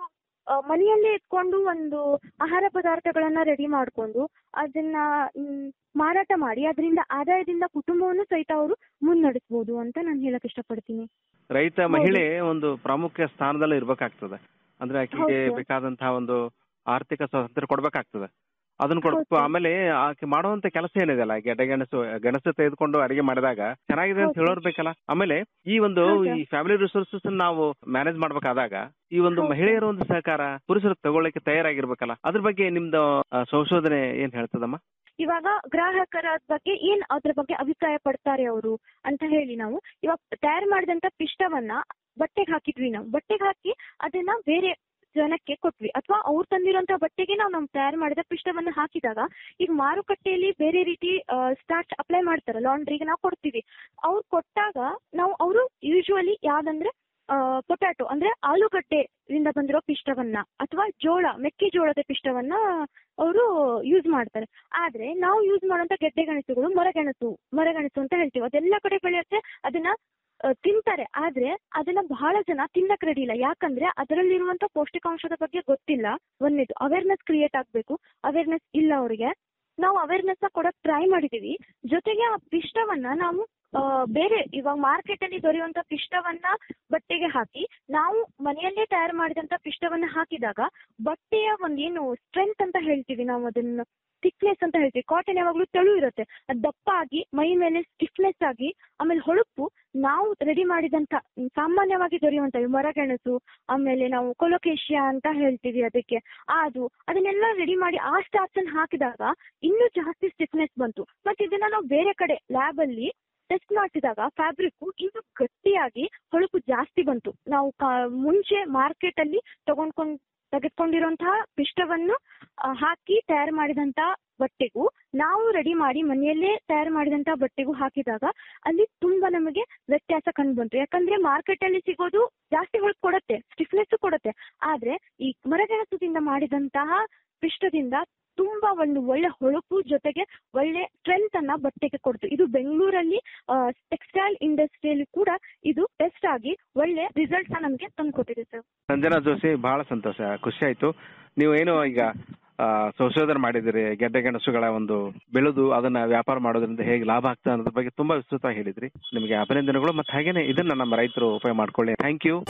ಆ, ಮನೆಯಲ್ಲೇ ಇಟ್ಕೊಂಡು ಒಂದು ಆಹಾರ ಪದಾರ್ಥಗಳನ್ನ ರೆಡಿ ಮಾಡ್ಕೊಂಡು ಅದನ್ನ ಮ್, ಮಾರಾಟ ಮಾಡಿ ಅದರಿಂದ ಆದಾಯದಿಂದ ಕುಟುಂಬವನ್ನು ಸಹಿತ ಅವರು ಮುನ್ನಡೆಸ್ಬೋದು ಅಂತ ನಾನು ಹೇಳಕ್ ಇಷ್ಟಪಡ್ತೀನಿ ರೈತ ಮಹಿಳೆ ಒಂದು ಪ್ರಾಮುಖ್ಯ ಸ್ಥಾನದಲ್ಲಿ ಇರ್ಬೇಕಾಗ್ತದೆ ಅಂದ್ರೆ ಆಕೆಗೆ ಹೌದು. ಬೇಕಾದಂತಹ ಒಂದು ಆರ್ಥಿಕ ಸ್ವಾತಂತ್ರ್ಯ ಕೊಡ್ಬೇಕಾಗ್ತದೆ ಅದನ್ನ ಕೊಡ್ಬೇಕು ಹೌದು. ಆಮೇಲೆ ಆಕೆ ಮಾಡುವಂತ ಕೆಲಸ ಏನಿದೆಯಲ್ಲ ಗೆಡ್ಡೆ ಗೆಣಸು ಗೆಣಸು ತೆಗೆದುಕೊಂಡು ಅಡಿಗೆ ಮಾಡಿದಾಗ ಚೆನ್ನಾಗಿದೆ ಅಂತ ಹೌದು. ಹೇಳೋರ್ಬೇಕಲ್ಲ ಆಮೇಲೆ ಈ ಒಂದು ಹೌದು. ಈ ಫ್ಯಾಮಿಲಿ ರಿಸೋರ್ಸಸ್ ನಾವು ಮ್ಯಾನೇಜ್ ಮಾಡ್ಬೇಕಾದಾಗ ಈ ಒಂದು ಹೌದು. ಮಹಿಳೆಯರ ಒಂದು ಸಹಕಾರ ಪುರುಷರು ತಗೊಳ್ಳಿಕ್ಕೆ ತಯಾರಾಗಿರ್ಬೇಕಲ್ಲ ಅದ್ರ ಬಗ್ಗೆ ನಿಮ್ದು ಆ, ಸಂಶೋಧನೆ ಏನ್ ಹೇಳ್ತದಮ್ಮ ಇವಾಗ ಗ್ರಾಹಕರ ಬಗ್ಗೆ ಏನ್ ಅದ್ರ ಬಗ್ಗೆ ಅಭಿಪ್ರಾಯ ಪಡ್ತಾರೆ ಅವರು ಅಂತ ಹೇಳಿ ನಾವು ಇವಾಗ ತಯಾರು ಮಾಡಿದಂತ ಪಿಷ್ಟವನ್ನ ಬಟ್ಟೆಗೆ ಹಾಕಿದ್ವಿ ನಾವು ಬಟ್ಟೆಗೆ ಹಾಕಿ ಅದನ್ನ ಬೇರೆ ಜನಕ್ಕೆ ಕೊಟ್ವಿ ಅಥವಾ ಅವ್ರು ತಂದಿರುವಂತ ಬಟ್ಟೆಗೆ ನಾವು ನಮ್ ತಯಾರು ಮಾಡಿದ ಪಿಷ್ಟವನ್ನ ಹಾಕಿದಾಗ ಈಗ ಮಾರುಕಟ್ಟೆಯಲ್ಲಿ ಬೇರೆ ರೀತಿ ಸ್ಟಾರ್ಚ್ ಅಪ್ಲೈ ಮಾಡ್ತಾರೆ ಲಾಂಡ್ರಿಗೆ ನಾವು ಕೊಡ್ತೀವಿ ಅವ್ರು ಕೊಟ್ಟಾಗ ನಾವು ಅವರು ಯೂಶುವಲಿ ಯಾವ್ದಂದ್ರೆ ಪೊಟ್ಯಾಟೊ ಅಂದ್ರೆ ಆಲೂಗಡ್ಡೆಯಿಂದ ಬಂದಿರೋ ಪಿಷ್ಟವನ್ನ ಅಥವಾ ಜೋಳ ಮೆಕ್ಕೆಜೋಳದ ಪಿಷ್ಟವನ್ನ ಅವರು ಯೂಸ್ ಮಾಡ್ತಾರೆ ಆದ್ರೆ ನಾವು ಯೂಸ್ ಮಾಡುವಂತ ಗೆಡ್ಡೆ ಗೆಣಸುಗಳು ಮರಗೆಣಸು ಮರಗೆಣಸು ಅಂತ ಹೇಳ್ತೀವಿ ಅದೆಲ್ಲ ಕಡೆ ಬೆಳೆಯುತ್ತೆ ಅದನ್ನ ಆ, ತಿಂತಾರೆ ಆದ್ರೆ ಅದನ್ನ ಬಹಳ ಜನ ತಿನ್ನಕ್ ರೆಡಿ ಇಲ್ಲ ಯಾಕಂದ್ರೆ ಅದರಲ್ಲಿರುವಂತ ಪೌಷ್ಟಿಕಾಂಶದ ಬಗ್ಗೆ ಗೊತ್ತಿಲ್ಲ ಒಂದೇದು ಅವೇರ್ನೆಸ್ ಕ್ರಿಯೇಟ್ ಆಗ್ಬೇಕು ಅವೇರ್ನೆಸ್ ಇಲ್ಲ ಅವರಿಗೆ ನಾವು ಅವೇರ್ನೆಸ್ ನ ಕೊಡಕ್ ಟ್ರೈ ಮಾಡಿದೀವಿ ಜೊತೆಗೆ ಆ ಪಿಷ್ಟವನ್ನ ನಾವು ಆ, ಬೇರೆ ಇವಾಗ ಮಾರ್ಕೆಟ್ ಅಲ್ಲಿ ದೊರೆಯುವಂತ ಪಿಷ್ಟವನ್ನ ಬಟ್ಟೆಗೆ ಹಾಕಿ ನಾವು ಮನೆಯಲ್ಲೇ ತಯಾರು ಮಾಡಿದಂತ ಪಿಷ್ಟವನ್ನ ಹಾಕಿದಾಗ ಬಟ್ಟೆಯ ಒಂದೇನು ಸ್ಟ್ರೆಂತ್ ಅಂತ ಹೇಳ್ತೀವಿ ನಾವು ಅದನ್ನ ಥಿಕ್ನೆಸ್ ಅಂತ ಹೇಳ್ತೀವಿ ಕಾಟನ್ ಯಾವಾಗ್ಲೂ ತೆಳು ಇರುತ್ತೆ ಅದು ದಪ್ಪ ಆಗಿ ಮೈ ಮೇಲೆ ಸ್ಟಿಫ್ನೆಸ್ ಆಗಿ ಆಮೇಲೆ ಹೊಳಪು ನಾವು ರೆಡಿ ಮಾಡಿದಂತ ಮ್, ಸಾಮಾನ್ಯವಾಗಿ ದೊರೆಯುವಂತ ಈ ಮರಗೆಣಸು ಆಮೇಲೆ ನಾವು ಕೊಲೊಕೇಶಿಯಾ ಅಂತ ಹೇಳ್ತೀವಿ ಅದಕ್ಕೆ ಅದು ಅದನ್ನೆಲ್ಲ ರೆಡಿ ಮಾಡಿ ಆ ಸ್ಟಾರ್ಚ್ ಅನ್ನು ಹಾಕಿದಾಗ ಇನ್ನೂ ಜಾಸ್ತಿ ಸ್ಟಿಫ್ನೆಸ್ ಬಂತು ಮತ್ತೆ ಇದನ್ನ ನಾವು ಬೇರೆ ಕಡೆ ಲ್ಯಾಬ್ ಅಲ್ಲಿ ಟೆಸ್ಟ್ ಮಾಡಿಸಿದಾಗ ಫ್ಯಾಬ್ರಿಕ್ ಇನ್ನೂ ಗಟ್ಟಿಯಾಗಿ ಹೊಳಪು ಜಾಸ್ತಿ ಬಂತು ನಾವು ಕಾ- ಮುಂಚೆ ಮಾರ್ಕೆಟ್ ಅಲ್ಲಿ ತಗೊಂಡ್ಕೊಂಡ್ ತೆಗೆದುಕೊಂಡಿರುವಂತಹ ಪಿಷ್ಟವನ್ನು ಆ, ಹಾಕಿ ತಯಾರು ಮಾಡಿದಂತ ಬಟ್ಟೆಗೂ ನಾವು ರೆಡಿ ಮಾಡಿ ಮನೆಯಲ್ಲೇ ತಯಾರು ಮಾಡಿದಂತ ಬಟ್ಟೆಗೂ ಹಾಕಿದಾಗ ಅಲ್ಲಿ ತುಂಬಾ ನಮಗೆ ವ್ಯತ್ಯಾಸ ಕಂಡು ಬಂತು ಯಾಕಂದ್ರೆ ಮಾರ್ಕೆಟ್ ಅಲ್ಲಿ ಸಿಗೋದು ಜಾಸ್ತಿ ಹೊಳಪು ಕೊಡುತ್ತೆ ಸ್ಟಿಫ್ನೆಸ್ ಕೊಡುತ್ತೆ ಆದ್ರೆ ಈ ಮರಗೆಣಸದಿಂದ ಮಾಡಿದಂತಹ ಪಿಷ್ಟದಿಂದ ತುಂಬಾ ಒಂದು ಒಳ್ಳೆ ಹೊಳಪು ಜೊತೆಗೆ ಒಳ್ಳೆ ಸ್ಟ್ರೆಂತ್ ಅನ್ನ ಬಟ್ಟೆಗೆ ಕೊಡ್ತು ಇದು ಬೆಂಗಳೂರಲ್ಲಿ ಟೆಕ್ಸ್ಟೈಲ್ ಇಂಡಸ್ಟ್ರಿಯಲ್ಲಿ ಕೂಡ ಇದು ಟೆಸ್ಟ್ ಆಗಿ ಒಳ್ಳೆ ರಿಸಲ್ಟ್ ನಮಗೆ ತಂದ್ಕೊಟ್ಟಿದೆ ಸರ್ ಸಂಜನಾ ಜೋಶಿ ಬಹಳ ಸಂತೋಷ ಖುಷಿ ಆಯ್ತು ನೀವು ಏನು ಈಗ ಆ, ಸಂಶೋಧನೆ ಮಾಡಿದಿರಿ ಗೆಡ್ಡೆ ಗೆಣಸುಗಳ ಒಂದು ಬೆಳೆದು ಅದನ್ನ ವ್ಯಾಪಾರ ಮಾಡೋದ್ರಿಂದ ಹೇಗೆ ಲಾಭ ಆಗ್ತದೆ ಅನ್ನೋದ್ರ ಬಗ್ಗೆ ತುಂಬಾ ವಿಸ್ತೃತವಾಗಿ ಹೇಳಿದ್ರಿ ನಿಮಗೆ ಅಭಿನಂದನೆಗಳು ಮತ್ತೆ ಹಾಗೇನೆ ಇದನ್ನ ನಮ್ಮ ರೈತರು ಉಪಯೋಗ ಮಾಡ್ಕೊಳ್ಳಿ ಥ್ಯಾಂಕ್ ಯು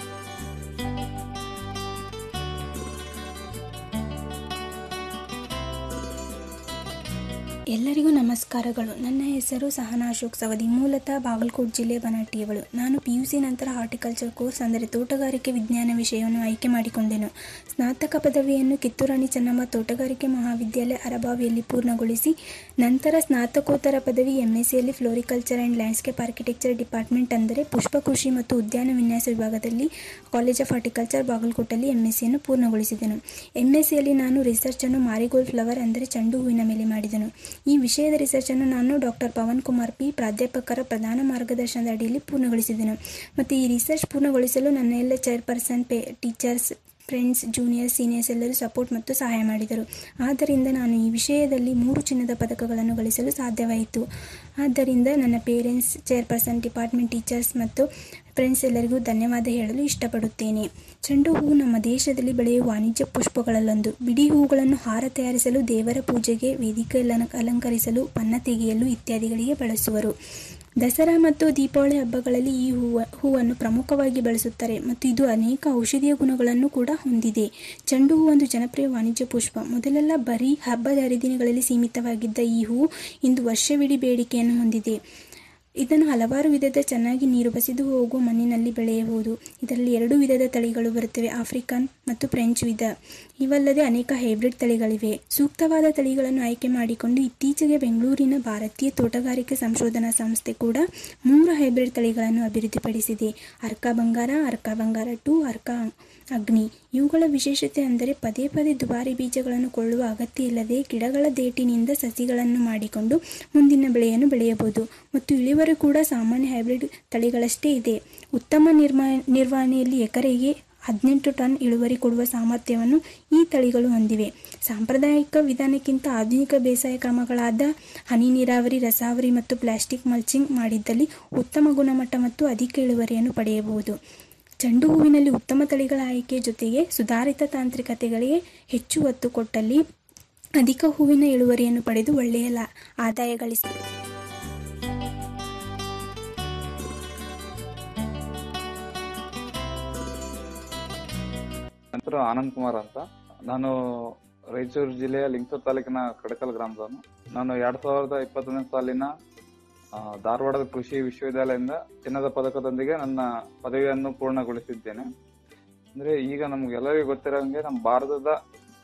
ಎಲ್ಲರಿಗೂ ನಮಸ್ಕಾರಗಳು ನನ್ನ ಹೆಸರು ಸಹನಾ ಅಶೋಕ್ ಸವದಿ ಮೂಲತಃ ಬಾಗಲಕೋಟೆ ಜಿಲ್ಲೆ ಬನಹಟ್ಟಿಯವಳು ನಾನು ಪಿ ಯು ಸಿ ನಂತರ ಹಾರ್ಟಿಕಲ್ಚರ್ ಕೋರ್ಸ್ ಅಂದರೆ ತೋಟಗಾರಿಕೆ ವಿಜ್ಞಾನ ವಿಷಯವನ್ನು ಆಯ್ಕೆ ಮಾಡಿಕೊಂಡೆನು ಸ್ನಾತಕ ಪದವಿಯನ್ನು ಕಿತ್ತೂರಾಣಿ ಚೆನ್ನಮ್ಮ ತೋಟಗಾರಿಕೆ ಮಹಾವಿದ್ಯಾಲಯ ಅರಬಾವಿಯಲ್ಲಿ ಪೂರ್ಣಗೊಳಿಸಿ ನಂತರ ಸ್ನಾತಕೋತ್ತರ ಪದವಿ ಎಂ ಎಸ್ ಸಿಯಲ್ಲಿ floriculture and landscape architecture department ಅಂದರೆ ಪುಷ್ಪ ಕೃಷಿ ಮತ್ತು ಉದ್ಯಾನ ವಿನ್ಯಾಸ ವಿಭಾಗದಲ್ಲಿ ಕಾಲೇಜ್ ಆಫ್ ಹಾರ್ಟಿಕಲ್ಚರ್ ಬಾಗಲಕೋಟಲ್ಲಿ ಎಂ ಎಸ್ ಸಿಯನ್ನು ಪೂರ್ಣಗೊಳಿಸಿದೆನು ಎಂ ಎಸ್ ಸಿಯಲ್ಲಿ ನಾನು ರಿಸರ್ಚನ್ನು ಮಾರಿಗೋಲ್ಡ್ ಫ್ಲವರ್ ಅಂದರೆ ಚೆಂಡು ಹೂವಿನ ಮೇಲೆ ಮಾಡಿದೆನು ಈ ವಿಷಯದ ರಿಸರ್ಚನ್ನು ನಾನು ಡಾಕ್ಟರ್ ಪವನ್ ಕುಮಾರ್ ಪಿ ಪ್ರಾಧ್ಯಾಪಕರ ಪ್ರಧಾನ ಮಾರ್ಗದರ್ಶನದ ಅಡಿಯಲ್ಲಿ ಪೂರ್ಣಗೊಳಿಸಿದೆನು ಮತ್ತು ಈ ರಿಸರ್ಚ್ ಪೂರ್ಣಗೊಳಿಸಲು ನನ್ನ ಎಲ್ಲ ಚೇರ್ಪರ್ಸನ್ ಪೇ ಟೀಚರ್ಸ್ ಫ್ರೆಂಡ್ಸ್ ಜೂನಿಯರ್ಸ್ ಸೀನಿಯರ್ಸ್ ಎಲ್ಲರೂ ಸಪೋರ್ಟ್ ಮತ್ತು ಸಹಾಯ ಮಾಡಿದರು ಆದ್ದರಿಂದ ನಾನು ಈ ವಿಷಯದಲ್ಲಿ ಮೂರು ಚಿನ್ನದ ಪದಕಗಳನ್ನು ಗಳಿಸಲು ಸಾಧ್ಯವಾಯಿತು ಆದ್ದರಿಂದ ನನ್ನ ಪೇರೆಂಟ್ಸ್ ಚೇರ್ಪರ್ಸನ್ ಡಿಪಾರ್ಟ್ಮೆಂಟ್ ಟೀಚರ್ಸ್ ಮತ್ತು ಫ್ರೆಂಡ್ಸ್ ಎಲ್ಲರಿಗೂ ಧನ್ಯವಾದ ಹೇಳಲು ಇಷ್ಟಪಡುತ್ತೇನೆ ಚೆಂಡು ಹೂವು ನಮ್ಮ ದೇಶದಲ್ಲಿ ಬೆಳೆಯುವ ವಾಣಿಜ್ಯ ಪುಷ್ಪಗಳಲ್ಲೊಂದು ಬಿಡಿ ಹೂಗಳನ್ನು ಹಾರ ತಯಾರಿಸಲು ದೇವರ ಪೂಜೆಗೆ ವೇದಿಕೆ ಅಲಂ- ಅಲಂಕರಿಸಲು ಬಣ್ಣ ತೆಗೆಯಲು ಇತ್ಯಾದಿಗಳಿಗೆ ಬಳಸುವರು ದಸರಾ ಮತ್ತು ದೀಪಾವಳಿ ಹಬ್ಬಗಳಲ್ಲಿ ಈ ಹೂವ ಹೂವನ್ನು ಪ್ರಮುಖವಾಗಿ ಬಳಸುತ್ತಾರೆ ಮತ್ತು ಇದು ಅನೇಕ ಔಷಧೀಯ ಗುಣಗಳನ್ನು ಕೂಡ ಹೊಂದಿದೆ ಚೆಂಡು ಹೂ ಒಂದು ಜನಪ್ರಿಯ ವಾಣಿಜ್ಯ ಪುಷ್ಪ ಮೊದಲೆಲ್ಲ ಬರೀ ಹಬ್ಬದ ಹರಿದಿನಗಳಲ್ಲಿ ಸೀಮಿತವಾಗಿದ್ದ ಈ ಹೂವು ಇಂದು ವರ್ಷವಿಡೀ ಬೇಡಿಕೆಯನ್ನು ಹೊಂದಿದೆ ಇದನ್ನು ಹಲವಾರು ವಿಧದ ಚೆನ್ನಾಗಿ ನೀರು ಬಸಿದು ಹೋಗುವ ಮಣ್ಣಿನಲ್ಲಿ ಬೆಳೆಯಬಹುದು ಇದರಲ್ಲಿ ಎರಡು ವಿಧದ ತಳಿಗಳು ಬರುತ್ತವೆ ಆಫ್ರಿಕನ್ ಮತ್ತು ಫ್ರೆಂಚ್ ವಿಧ ಇವಲ್ಲದೆ ಅನೇಕ ಹೈಬ್ರಿಡ್ ತಳಿಗಳಿವೆ ಸೂಕ್ತವಾದ ತಳಿಗಳನ್ನು ಆಯ್ಕೆ ಮಾಡಿಕೊಂಡು ಇತ್ತೀಚೆಗೆ ಬೆಂಗಳೂರಿನ ಭಾರತೀಯ ತೋಟಗಾರಿಕೆ ಸಂಶೋಧನಾ ಸಂಸ್ಥೆ ಕೂಡ ಮೂರು ಹೈಬ್ರಿಡ್ ತಳಿಗಳನ್ನು ಅಭಿವೃದ್ಧಿಪಡಿಸಿದೆ ಅರ್ಕ ಬಂಗಾರ ಅರ್ಕ ಬಂಗಾರ ಟು ಅರ್ಕ ಅಗ್ನಿ ಇವುಗಳ ವಿಶೇಷತೆ ಅಂದರೆ ಪದೇ ಪದೇ ದುಬಾರಿ ಬೀಜಗಳನ್ನು ಕೊಳ್ಳುವ ಅಗತ್ಯ ಇಲ್ಲದೆ ಗಿಡಗಳ ದೇಟಿನಿಂದ ಸಸಿಗಳನ್ನು ಮಾಡಿಕೊಂಡು ಮುಂದಿನ ಬೆಳೆಯನ್ನು ಬೆಳೆಯಬಹುದು ಮತ್ತು ಇಳುವರಿ ಕೂಡ ಸಾಮಾನ್ಯ ಹೈಬ್ರಿಡ್ ತಳಿಗಳಷ್ಟೇ ಇದೆ ಉತ್ತಮ ನಿರ್ಮಾ ನಿರ್ವಹಣೆಯಲ್ಲಿ ಎಕರೆಗೆ ಹದಿನೆಂಟು ಟನ್ ಇಳುವರಿ ಕೊಡುವ ಸಾಮರ್ಥ್ಯವನ್ನು ಈ ತಳಿಗಳು ಹೊಂದಿವೆ ಸಾಂಪ್ರದಾಯಿಕ ವಿಧಾನಕ್ಕಿಂತ ಆಧುನಿಕ ಬೇಸಾಯ ಕ್ರಮಗಳಾದ ಹನಿ ನೀರಾವರಿ ರಸಾವರಿ ಮತ್ತು ಪ್ಲಾಸ್ಟಿಕ್ ಮಲ್ಚಿಂಗ್ ಮಾಡಿದ್ದಲ್ಲಿ ಉತ್ತಮ ಗುಣಮಟ್ಟ ಮತ್ತು ಅಧಿಕ ಇಳುವರಿಯನ್ನು ಪಡೆಯಬಹುದು ಚೆಂಡು ಹೂವಿನಲ್ಲಿ ಉತ್ತಮ ತಳಿಗಳ ಆಯ್ಕೆ ಜೊತೆಗೆ ಸುಧಾರಿತ ತಾಂತ್ರಿಕತೆಗಳಿಗೆ ಹೆಚ್ಚು ಒತ್ತು ಕೊಟ್ಟಲ್ಲಿ ಅಧಿಕ ಹೂವಿನ ಇಳುವರಿಯನ್ನು ಪಡೆದು ಒಳ್ಳೆಯ ಲಾ ಆದಾಯ ಗಳಿಸ ನಂತರ ಆನಂದ್ ಕುಮಾರ್ ಅಂತ ನಾನು ರಾಯಚೂರು ಜಿಲ್ಲೆಯ ಲಿಂಗಸೂರು ತಾಲೂಕಿನ ಕಡಕಲ್ ಗ್ರಾಮದವನು ನಾನು ಎರಡ್ ಸಾವಿರದ ಇಪ್ಪತ್ತೊಂದನೇ ಸಾಲಿನ ಆ, ಧಾರವಾಡದ ಕೃಷಿ ವಿಶ್ವವಿದ್ಯಾಲಯದಿಂದ ಚಿನ್ನದ ಪದಕದೊಂದಿಗೆ ನನ್ನ ಪದವಿಯನ್ನು ಪೂರ್ಣಗೊಳಿಸಿದ್ದೇನೆ ಅಂದ್ರೆ ಈಗ ನಮ್ಗೆಲ್ಲರಿಗೂ ಗೊತ್ತಿರೋಂಗೆ ನಮ್ಮ ಭಾರತದ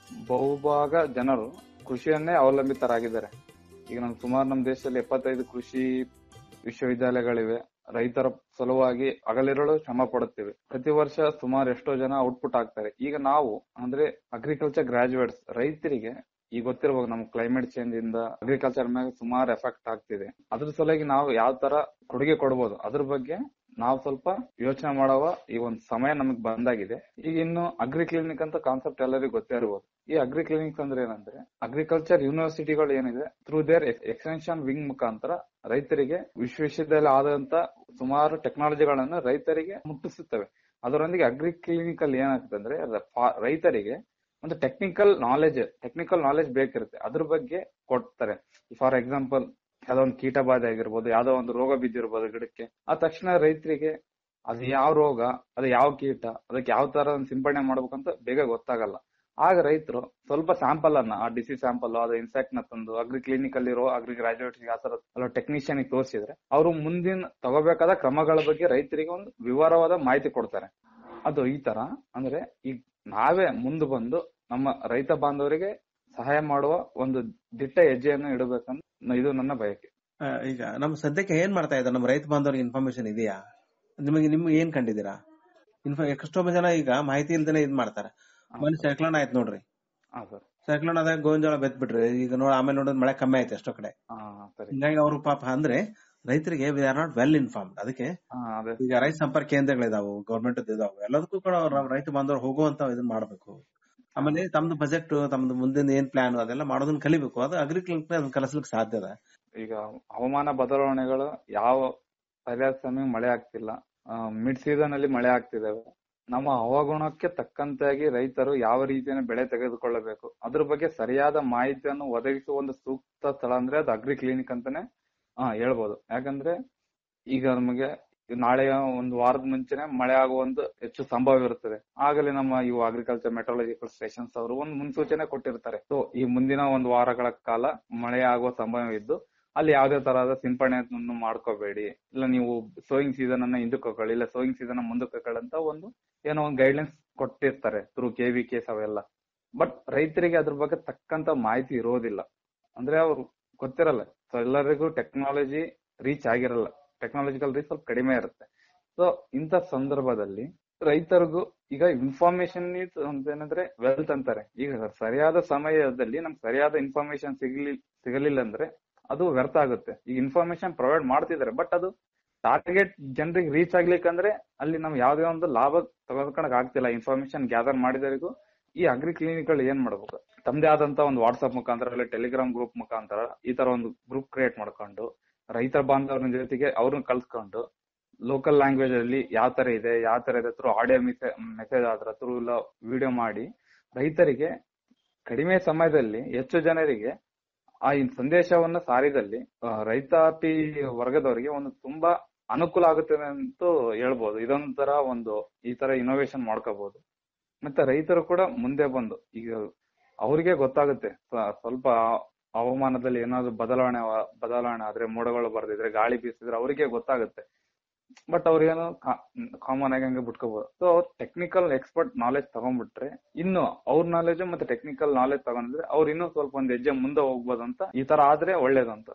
ಬಹುಭಾಗ ಜನರು ಕೃಷಿಯನ್ನೇ ಅವಲಂಬಿತರಾಗಿದ್ದಾರೆ ಈಗ ನಮ್ಮ ಸುಮಾರು ನಮ್ಮ ದೇಶದಲ್ಲಿ ಎಪ್ಪತ್ತೈದು ಕೃಷಿ ವಿಶ್ವವಿದ್ಯಾಲಯಗಳಿವೆ ರೈತರ ಸಲುವಾಗಿ ಹಗಲಿರುಳು ಶ್ರಮ ಪಡುತ್ತೇವೆ ಪ್ರತಿ ವರ್ಷ ಸುಮಾರು ಎಷ್ಟೋ ಜನ ಔಟ್ಪುಟ್ ಆಗ್ತಾರೆ ಈಗ ನಾವು ಅಂದ್ರೆ ಅಗ್ರಿಕಲ್ಚರ್ ಗ್ರಾಜುಯೇಟ್ಸ್ ರೈತರಿಗೆ ಈಗ ಗೊತ್ತಿರಬಹುದು ನಮ್ ಕ್ಲೈಮೇಟ್ ಚೇಂಜ್ ಇಂದ ಅಗ್ರಿಕಲ್ಚರ್ ಮೇಲೆ ಸುಮಾರು ಎಫೆಕ್ಟ್ ಆಗ್ತಿದೆ ಅದ್ರ ಸಲುವಾಗಿ ನಾವು ಯಾವ ತರ ಕೊಡುಗೆ ಕೊಡ್ಬೋದು ಅದ್ರ ಬಗ್ಗೆ ನಾವು ಸ್ವಲ್ಪ ಯೋಚನೆ ಮಾಡುವ ಈ ಒಂದು ಸಮಯ ನಮಗ್ ಬಂದಾಗಿದೆ ಈಗ ಇನ್ನು ಅಗ್ರಿ ಕ್ಲಿನಿಕ್ ಅಂತ ಕಾನ್ಸೆಪ್ಟ್ ಎಲ್ಲರಿಗೂ ಗೊತ್ತೇ ಇರ್ಬೋದು ಈ ಅಗ್ರಿ ಕ್ಲಿನಿಕ್ಸ್ ಅಂದ್ರೆ ಏನಂದ್ರೆ ಅಗ್ರಿಕಲ್ಚರ್ ಯೂನಿವರ್ಸಿಟಿಗಳು ಏನಿದೆ ಥ್ರೂ ದೇರ್ ಎಕ್ಸ್ಟೆನ್ಷನ್ ವಿಂಗ್ ಮುಖಾಂತರ ರೈತರಿಗೆ ವಿಶ್ವವಿದ್ಯಾಲಯ ಆದಂತ ಸುಮಾರು ಟೆಕ್ನಾಲಜಿಗಳನ್ನು ರೈತರಿಗೆ ಮುಟ್ಟಿಸುತ್ತವೆ ಅದರೊಂದಿಗೆ ಅಗ್ರಿ ಕ್ಲಿನಿಕ್ ಅಲ್ಲಿ ಏನಾಗ್ತದೆ ಅಂದ್ರೆ ರ- ಫಾ- ರೈತರಿಗೆ ಒಂದು ಟೆಕ್ನಿಕಲ್ ನಾಲೆಜ್ ಟೆಕ್ನಿಕಲ್ ನಾಲೆಜ್ ಬೇಕಿರುತ್ತೆ ಅದ್ರ ಬಗ್ಗೆ ಕೊಡ್ತಾರೆ ಫಾರ್ ಎಕ್ಸಾಂಪಲ್ ಯಾವ್ದೋ ಒಂದು ಕೀಟ ಬಾಧೆ ಆಗಿರ್ಬೋದು ಯಾವ್ದೋ ಒಂದು ರೋಗ ಬಿದ್ದಿರ್ಬೋದು ಗಿಡಕ್ಕೆ ಆ ತಕ್ಷಣ ರೈತರಿಗೆ ಅದು ಯಾವ ರೋಗ ಅದು ಯಾವ ಕೀಟ ಅದಕ್ಕೆ ಯಾವ ತರ ಒಂದು ಸಿಂಪಡಣೆ ಮಾಡ್ಬೇಕಂತ ಬೇಗ ಗೊತ್ತಾಗಲ್ಲ ಆಗ ರೈತರು ಸ್ವಲ್ಪ ಸ್ಯಾಂಪಲ್ ಅನ್ನ ಆ ಡಿಸೀಸ್ ಸ್ಯಾಂಪಲ್ ಅದು ಇನ್ಸೆಕ್ಟ್ ನ ತಂದು ಅಗ್ರಿ ಕ್ಲಿನಿಕ್ ಅಲ್ಲಿರೋ ಅಗ್ರಿ ಗ್ರಾಜುಯೇಟ್ ಆ ತರ ಟೆಕ್ನಿಷಿಯನ್ ತೋರಿಸಿದ್ರೆ ಅವರು ಮುಂದಿನ ತಗೋಬೇಕಾದ ಕ್ರಮಗಳ ಬಗ್ಗೆ ರೈತರಿಗೆ ಒಂದು ವಿವರವಾದ ಮಾಹಿತಿ ಕೊಡ್ತಾರೆ ಅದು ಈ ತರ ಅಂದ್ರೆ ಈಗ ನಾವೇ ಮುಂದೆ ಬಂದು ನಮ್ಮ ರೈತ ಬಾಂಧವರಿಗೆ ಸಹಾಯ ಮಾಡುವ ಒಂದು ದಿಟ್ಟ ಹೆಜ್ಜೆಯನ್ನು ಇಡಬೇಕಂತ ಇದು ನನ್ನ ಬಯಕೆ ಆ, ಈಗ ನಮ್ಮ ಸದ್ಯಕ್ಕೆ ಏನ್ ಮಾಡ್ತಾ ಇದ್ದಾರೆ ನಮ್ಮ ರೈತ ಬಾಂಧವರಿಗೆ ಇನ್ಫಾರ್ಮೇಶನ್ ಇದೆಯಾ ನಿಮಗೆ ನಿಮ್ಗೆ ಏನ್ ಕಂಡಿದ್ದೀರಾ ಇನ್ಫಾ ಎಷ್ಟೋ ಜನ ಈಗ ಮಾಹಿತಿ ಇಲ್ದೇನೆ ಇದ್ ಮಾಡ್ತಾರೆ ಮೊನ್ನೆ ಸೈಕ್ಲೋನ್ ಆಯ್ತು ನೋಡ್ರಿ ಹಾ ಸರ್ ಸೈಕ್ಲೋನ್ ಆದಾಗ ಗೋಂಜಾಳ ಬೆತ್ ಬಿಟ್ರಿ ಈಗ ನೋಡಿ ಆಮೇಲೆ ನೋಡಿದ್ರೆ ಮಳೆ ಕಮ್ಮಿ ಆಯ್ತು ಎಷ್ಟೋ ಕಡೆ ಹಾ ಸರಿ ಹಿಂಗಾಗಿ ಅವರು ಪಾಪ ಅಂದ್ರೆ ರೈತರಿಗೆ we are not well informed ಅದಕ್ಕೆ ಹಾ ಅದೇ ಈಗ ರೈತ ಸಂಪರ್ಕ ಕೇಂದ್ರಗಳಿದಾವು ಗೌರ್ಮೆಂಟ್ ಇದಾವು ಎಲ್ಲದಕ್ಕೂ ಕೂಡ ಅವ್ರ ರೈತ ಬಾಂಧವರು ಹೋಗುವಂತ ಇದನ್ನ ಮಾಡ್ಬೇಕು ಆಮೇಲೆ ತಮ್ದು ಬಜೆಟ್ ತಮ್ದು ಮುಂದಿನ ಏನ್ ಪ್ಲಾನ್ ಅದೆಲ್ಲ ಮಾಡೋದನ್ನ ಕಲಿಬೇಕು ಅದು ಅಗ್ರಿಕಲ್ಚರ್ ಅದನ್ನ ಕಲಿಸ್ಲಿಕ್ಕೆ ಸಾಧ್ಯ ಅದ ಈಗ ಹವಾಮಾನ ಬದಲಾವಣೆಗಳು ಯಾವ ಸರಿಯಾದ ಸಮಯ ಮಳೆ ಆಗ್ತಿಲ್ಲ ಮಿಡ್ ಸೀಸನ್ ಅಲ್ಲಿ ಮಳೆ ಆಗ್ತಿದಾವೆ ನಮ್ಮ ಹವಾಗುಣಕ್ಕೆ ತಕ್ಕಂತಾಗಿ ರೈತರು ಯಾವ ರೀತಿಯ ಬೆಳೆ ತೆಗೆದುಕೊಳ್ಳಬೇಕು ಅದ್ರ ಬಗ್ಗೆ ಸರಿಯಾದ ಮಾಹಿತಿಯನ್ನು ಒದಗಿಸುವ ಒಂದು ಸೂಕ್ತ ಸ್ಥಳ ಅಂದ್ರೆ ಅದು ಅಗ್ರಿ ಕ್ಲಿನಿಕ್ ಅಂತಾನೆ ಹಾ ಹೇಳ್ಬೋದು ಯಾಕಂದ್ರೆ ಈಗ ನಮಗೆ ನಾಳೆಯ ಒಂದು ವಾರದ ಮುಂಚೆನೆ ಮಳೆ ಆಗುವ ಒಂದು ಹೆಚ್ಚು ಸಂಭವ ಇರುತ್ತದೆ ಆಗಲೇ ನಮ್ಮ ಇವು ಅಗ್ರಿಕಲ್ಚರ್ ಮೆಟ್ರಾಲಜಿಕಲ್ ಸ್ಟೇಷನ್ಸ್ ಅವರು ಒಂದು ಮುನ್ಸೂಚನೆ ಕೊಟ್ಟಿರ್ತಾರೆ ಸೊ ಈ ಮುಂದಿನ ಒಂದು ವಾರಗಳ ಕಾಲ ಮಳೆ ಆಗುವ ಸಂಭವ ಇದ್ದು ಅಲ್ಲಿ ಯಾವುದೇ ತರಹದ ಸಿಂಪಡಣೆಯನ್ನು ಮಾಡ್ಕೋಬೇಡಿ ಇಲ್ಲ ನೀವು ಸೋಯಿಂಗ್ ಸೀಸನ್ ಅನ್ನ ಹಿಂದಕ್ಕೆ ಹಾಕೊಳ್ಳಿ ಇಲ್ಲ ಸೋಯಿಂಗ್ ಸೀಸನ್ ಮುಂದಕ್ಕೆ ಹಾಕೊಳ್ಳಿ ಅಂತ ಒಂದು ಏನೋ ಒಂದು ಗೈಡ್ಲೈನ್ಸ್ ಕೊಟ್ಟಿರ್ತಾರೆ ಥ್ರೂ ಕೆ ವಿ ಕೇಸ್ ಅವೆಲ್ಲ ಬಟ್ ರೈತರಿಗೆ ಅದ್ರ ಬಗ್ಗೆ ತಕ್ಕಂತ ಮಾಹಿತಿ ಇರೋದಿಲ್ಲ ಅಂದ್ರೆ ಅವ್ರು ಗೊತ್ತಿರಲ್ಲ ಸೊ ಎಲ್ಲರಿಗೂ ಟೆಕ್ನಾಲಜಿ ರೀಚ್ ಆಗಿರಲ್ಲ ಟೆಕ್ನಾಲಜಿಕಲ್ ರೀಚ್ ಸ್ವಲ್ಪ ಕಡಿಮೆ ಇರುತ್ತೆ ಸೊ ಇಂಥ ಸಂದರ್ಭದಲ್ಲಿ ರೈತರಿಗೂ ಈಗ ಇನ್ಫಾರ್ಮೇಶನ್ ಅಂತ ಏನಂದ್ರೆ ವೆಲ್ತ್ ಅಂತಾರೆ ಈಗ ಸರಿಯಾದ ಸಮಯದಲ್ಲಿ ನಮ್ಗೆ ಸರಿಯಾದ ಇನ್ಫಾರ್ಮೇಶನ್ ಸಿಗ್ಲಿ ಸಿಗಲಿಲ್ಲ ಅಂದ್ರೆ ಅದು ವ್ಯರ್ಥ ಆಗುತ್ತೆ ಈಗ ಇನ್ಫಾರ್ಮೇಶನ್ ಪ್ರೊವೈಡ್ ಮಾಡ್ತಿದ್ದಾರೆ ಬಟ್ ಅದು ಟಾರ್ಗೆಟ್ ಜನರಿಗೆ ರೀಚ್ ಆಗ್ಲಿಕ್ಕಂದ್ರೆ ಅಲ್ಲಿ ನಮ್ಗೆ ಯಾವ್ದೇ ಒಂದು ಲಾಭ ತಗೋಕೊಳಕ್ ಆಗ್ತಿಲ್ಲ ಇನ್ಫಾರ್ಮೇಶನ್ ಗ್ಯಾದರ್ ಮಾಡಿದವರಿಗೂ ಈ ಅಗ್ರಿ ಕ್ಲಿನಿಕ್ ಗಳು ಏನ್ ಮಾಡ್ಬೇಕು ತಮ್ಮದೇ ಆದಂತ ಒಂದು ವಾಟ್ಸ್ಆಪ್ ಮುಖಾಂತರ ಇಲ್ಲ ಟೆಲಿಗ್ರಾಮ್ ಗ್ರೂಪ್ ಮುಖಾಂತರ ಈ ತರ ಒಂದು ಗ್ರೂಪ್ ಕ್ರಿಯೇಟ್ ಮಾಡ್ಕೊಂಡು ರೈತ ಬಾಂಧವರ ಜೊತೆಗೆ ಅವ್ರನ್ನ ಕಲ್ಸ್ಕೊಂಡು ಲೋಕಲ್ ಲ್ಯಾಂಗ್ವೇಜ್ ಅಲ್ಲಿ ಯಾವ ತರ ಇದೆ ಯಾವ ತರ ಇದೆ ಥ್ರೂ ಆಡಿಯೋ ಮೆಸೇಜ್ ಆದ್ರ ಥ್ರೂ ಇಲ್ಲ ವಿಡಿಯೋ ಮಾಡಿ ರೈತರಿಗೆ ಕಡಿಮೆ ಸಮಯದಲ್ಲಿ ಹೆಚ್ಚು ಜನರಿಗೆ ಆ ಈ ಸಂದೇಶವನ್ನ ಸಾರಿದಲ್ಲಿ ಆ, ರೈತಾಪಿ ವರ್ಗದವರಿಗೆ ಒಂದು ತುಂಬಾ ಅನುಕೂಲ ಆಗುತ್ತದೆ ಅಂತ ಹೇಳ್ಬೋದು ಇದೊಂಥರ ಒಂದು ಈ ತರ ಇನೋವೇಷನ್ ಮಾಡ್ಕೋಬಹುದು ಮತ್ತೆ ರೈತರು ಕೂಡ ಮುಂದೆ ಬಂದು ಈಗ ಅವ್ರಿಗೆ ಗೊತ್ತಾಗುತ್ತೆ ಸ್ವ- ಸ್ವಲ್ಪ ಹವಾಮಾನದಲ್ಲಿ ಏನಾದ್ರು ಬದಲಾವಣೆ ಆ- ಬದಲಾವಣೆ ಆದ್ರೆ ಮೋಡಗಳು ಬರ್ದಿದ್ರೆ ಗಾಳಿ ಬೀಸಿದ್ರೆ ಅವರಿಗೆ ಗೊತ್ತಾಗುತ್ತೆ ಬಟ್ ಅವ್ರಿಗೇನು ಕಾಮನ್ ಆಗಿ ಹಂಗೆ ಬಿಟ್ಕೋಬಹುದು ಸೊ ಅವ್ರು ಟೆಕ್ನಿಕಲ್ ಎಕ್ಸ್ಪರ್ಟ್ ನಾಲೆಜ್ ತಗೊಂಡ್ಬಿಟ್ರೆ ಇನ್ನು ಅವ್ರ ನಾಲೆಜ್ ಮತ್ತೆ ಟೆಕ್ನಿಕಲ್ ನಾಲೆಜ್ ತಗೊಂಡ್ರೆ ಅವ್ರು ಇನ್ನೂ ಸ್ವಲ್ಪ ಒಂದ್ ಹೆಜ್ಜೆ ಮುಂದೆ ಹೋಗ್ಬೋದು ಅಂತ ಈ ತರ ಆದ್ರೆ ಒಳ್ಳೇದು ಅಂತ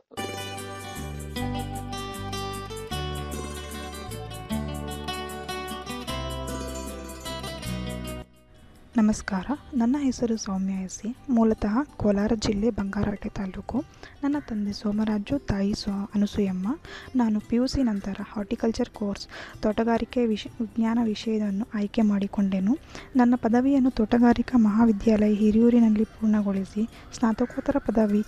ನಮಸ್ಕಾರ ನನ್ನ ಹೆಸರು ಸೌಮ್ಯ ಎಸ್ಸಿ ಮೂಲತಃ ಕೋಲಾರ ಜಿಲ್ಲೆ ಬಂಗಾರಪೇಟೆ ತಾಲೂಕು ನನ್ನ ತಂದೆ ಸೋಮರಾಜು ತಾಯಿ ಸೋ ಅನಸೂಯಮ್ಮ ನಾನು ಪಿ ಯು ಸಿ ನಂತರ ಹಾರ್ಟಿಕಲ್ಚರ್ ಕೋರ್ಸ್ ತೋಟಗಾರಿಕೆ ವಿಷ ವಿಜ್ಞಾನ ವಿಷಯವನ್ನು ಆಯ್ಕೆ ಮಾಡಿಕೊಂಡೆನು ನನ್ನ ಪದವಿಯನ್ನು ತೋಟಗಾರಿಕಾ ಮಹಾವಿದ್ಯಾಲಯ ಹಿರಿಯೂರಿನಲ್ಲಿ ಪೂರ್ಣಗೊಳಿಸಿ ಸ್ನಾತಕೋತ್ತರ ಪದವಿ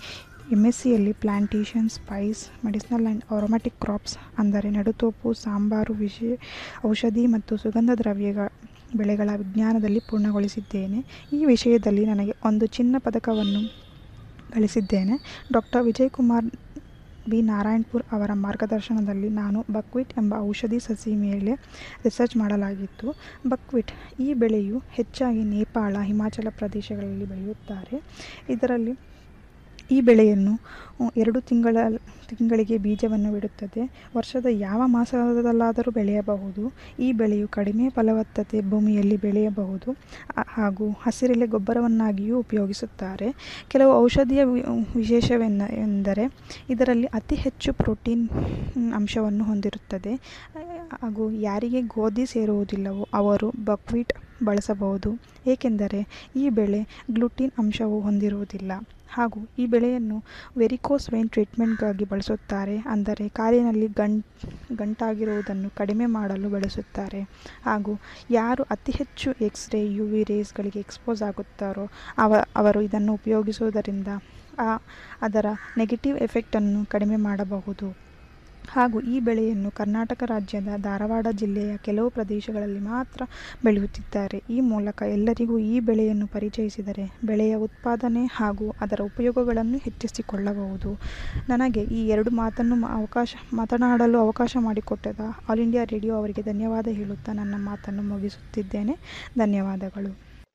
ಎಮ್ ಎಸ್ ಸಿಯಲ್ಲಿ plantation spice medicinal and aromatic crops ಅಂದರೆ ನಡುತೋಪು ಸಾಂಬಾರು ವಿಷಯ ಔಷಧಿ ಮತ್ತು ಸುಗಂಧ ದ್ರವ್ಯಗಳ ಬೆಳೆಗಳ ವಿಜ್ಞಾನದಲ್ಲಿ ಪೂರ್ಣಗೊಳಿಸಿದ್ದೇನೆ ಈ ವಿಷಯದಲ್ಲಿ ನನಗೆ ಒಂದು ಚಿನ್ನ ಪದಕವನ್ನು ಗಳಿಸಿದ್ದೇನೆ ಡಾಕ್ಟರ್ ವಿಜಯ್ ಕುಮಾರ್ ಬಿ ನಾರಾಯಣ್ಪುರ್ ಅವರ ಮಾರ್ಗದರ್ಶನದಲ್ಲಿ ನಾನು ಬಕ್ವಿಟ್ ಎಂಬ ಔಷಧಿ ಸಸಿ ಮೇಲೆ ರಿಸರ್ಚ್ ಮಾಡಲಾಗಿತ್ತು ಬಕ್ವಿಟ್ ಈ ಬೆಳೆಯು ಹೆಚ್ಚಾಗಿ ನೇಪಾಳ ಹಿಮಾಚಲ ಪ್ರದೇಶಗಳಲ್ಲಿ ಬೆಳೆಯುತ್ತಾರೆ ಇದರಲ್ಲಿ ಈ ಬೆಳೆಯನ್ನು ಉ, ಎರಡು ತಿಂಗಳ ತಿಂಗಳಿಗೆ ಬೀಜವನ್ನು ಬಿಡುತ್ತದೆ ವರ್ಷದ ಯಾವ ಮಾಸದಲ್ಲಾದರೂ ಬೆಳೆಯಬಹುದು ಈ ಬೆಳೆಯು ಕಡಿಮೆ ಫಲವತ್ತತೆ ಭೂಮಿಯಲ್ಲಿ ಬೆಳೆಯಬಹುದು ಆ- ಹಾಗೂ ಹಸಿರೆಲೆ ಗೊಬ್ಬರವನ್ನಾಗಿಯೂ ಉಪಯೋಗಿಸುತ್ತಾರೆ ಕೆಲವು ಔಷಧೀಯ ವಿ- ವಿಶೇಷವೆನ್ನ ಎಂದರೆ ಇದರಲ್ಲಿ ಅತಿ ಹೆಚ್ಚು ಪ್ರೋಟೀನ್ ಮ್, ಅಂಶವನ್ನು ಹೊಂದಿರುತ್ತದೆ ಹಾಗೂ ಯಾರಿಗೆ ಗೋಧಿ ಸೇರುವುದಿಲ್ಲವೋ ಅವರು ಬಕ್ವೀಟ್ ಬಳಸಬಹುದು ಏಕೆಂದರೆ ಈ ಬೆಳೆ ಗ್ಲುಟಿನ್ ಅಂಶವು ಹೊಂದಿರುವುದಿಲ್ಲ ಹಾಗೂ ಈ ಬೆಳೆಯನ್ನು ವೆರಿಕೋಸ್ ವೇನ್ ಟ್ರೀಟ್ಮೆಂಟ್ಗಾಗಿ ಬಳಸುತ್ತಾರೆ ಅಂದರೆ ಕಾಲಿನಲ್ಲಿ ಗಂಟ್ ಗಂಟಾಗಿರುವುದನ್ನು ಕಡಿಮೆ ಮಾಡಲು ಬಳಸುತ್ತಾರೆ ಹಾಗೂ ಯಾರು ಅತಿ ಹೆಚ್ಚು ಎಕ್ಸ್ರೇ ಯು ವಿ ರೇಸ್ಗಳಿಗೆ ಎಕ್ಸ್ಪೋಸ್ ಆಗುತ್ತಾರೋ ಅವ ಅವರು ಇದನ್ನು ಉಪಯೋಗಿಸುವುದರಿಂದ ಆ ಅದರ ನೆಗೆಟಿವ್ ಎಫೆಕ್ಟನ್ನು ಕಡಿಮೆ ಮಾಡಬಹುದು ಹಾಗೂ ಈ ಬೆಳೆಯನ್ನು ಕರ್ನಾಟಕ ರಾಜ್ಯದ ಧಾರವಾಡ ಜಿಲ್ಲೆಯ ಕೆಲವು ಪ್ರದೇಶಗಳಲ್ಲಿ ಮಾತ್ರ ಬೆಳೆಯುತ್ತಿದ್ದಾರೆ ಈ ಮೂಲಕ ಎಲ್ಲರಿಗೂ ಈ ಬೆಳೆಯನ್ನು ಪರಿಚಯಿಸಿದರೆ ಬೆಳೆಯ ಉತ್ಪಾದನೆ ಹಾಗೂ ಅದರ ಉಪಯೋಗಗಳನ್ನು ಹೆಚ್ಚಿಸಿಕೊಳ್ಳಬಹುದು ನನಗೆ ಈ ಎರಡು ಮಾತನ್ನು ಮಾ- ಅವಕಾಶ ಮಾತನಾಡಲು ಅವಕಾಶ ಮಾಡಿಕೊಟ್ಟದ ಆಲ್ ಇಂಡಿಯಾ ರೇಡಿಯೋ ಅವರಿಗೆ ಧನ್ಯವಾದ ಹೇಳುತ್ತಾ ನನ್ನ ಮಾತನ್ನು ಮುಗಿಸುತ್ತಿದ್ದೇನೆ ಧನ್ಯವಾದಗಳು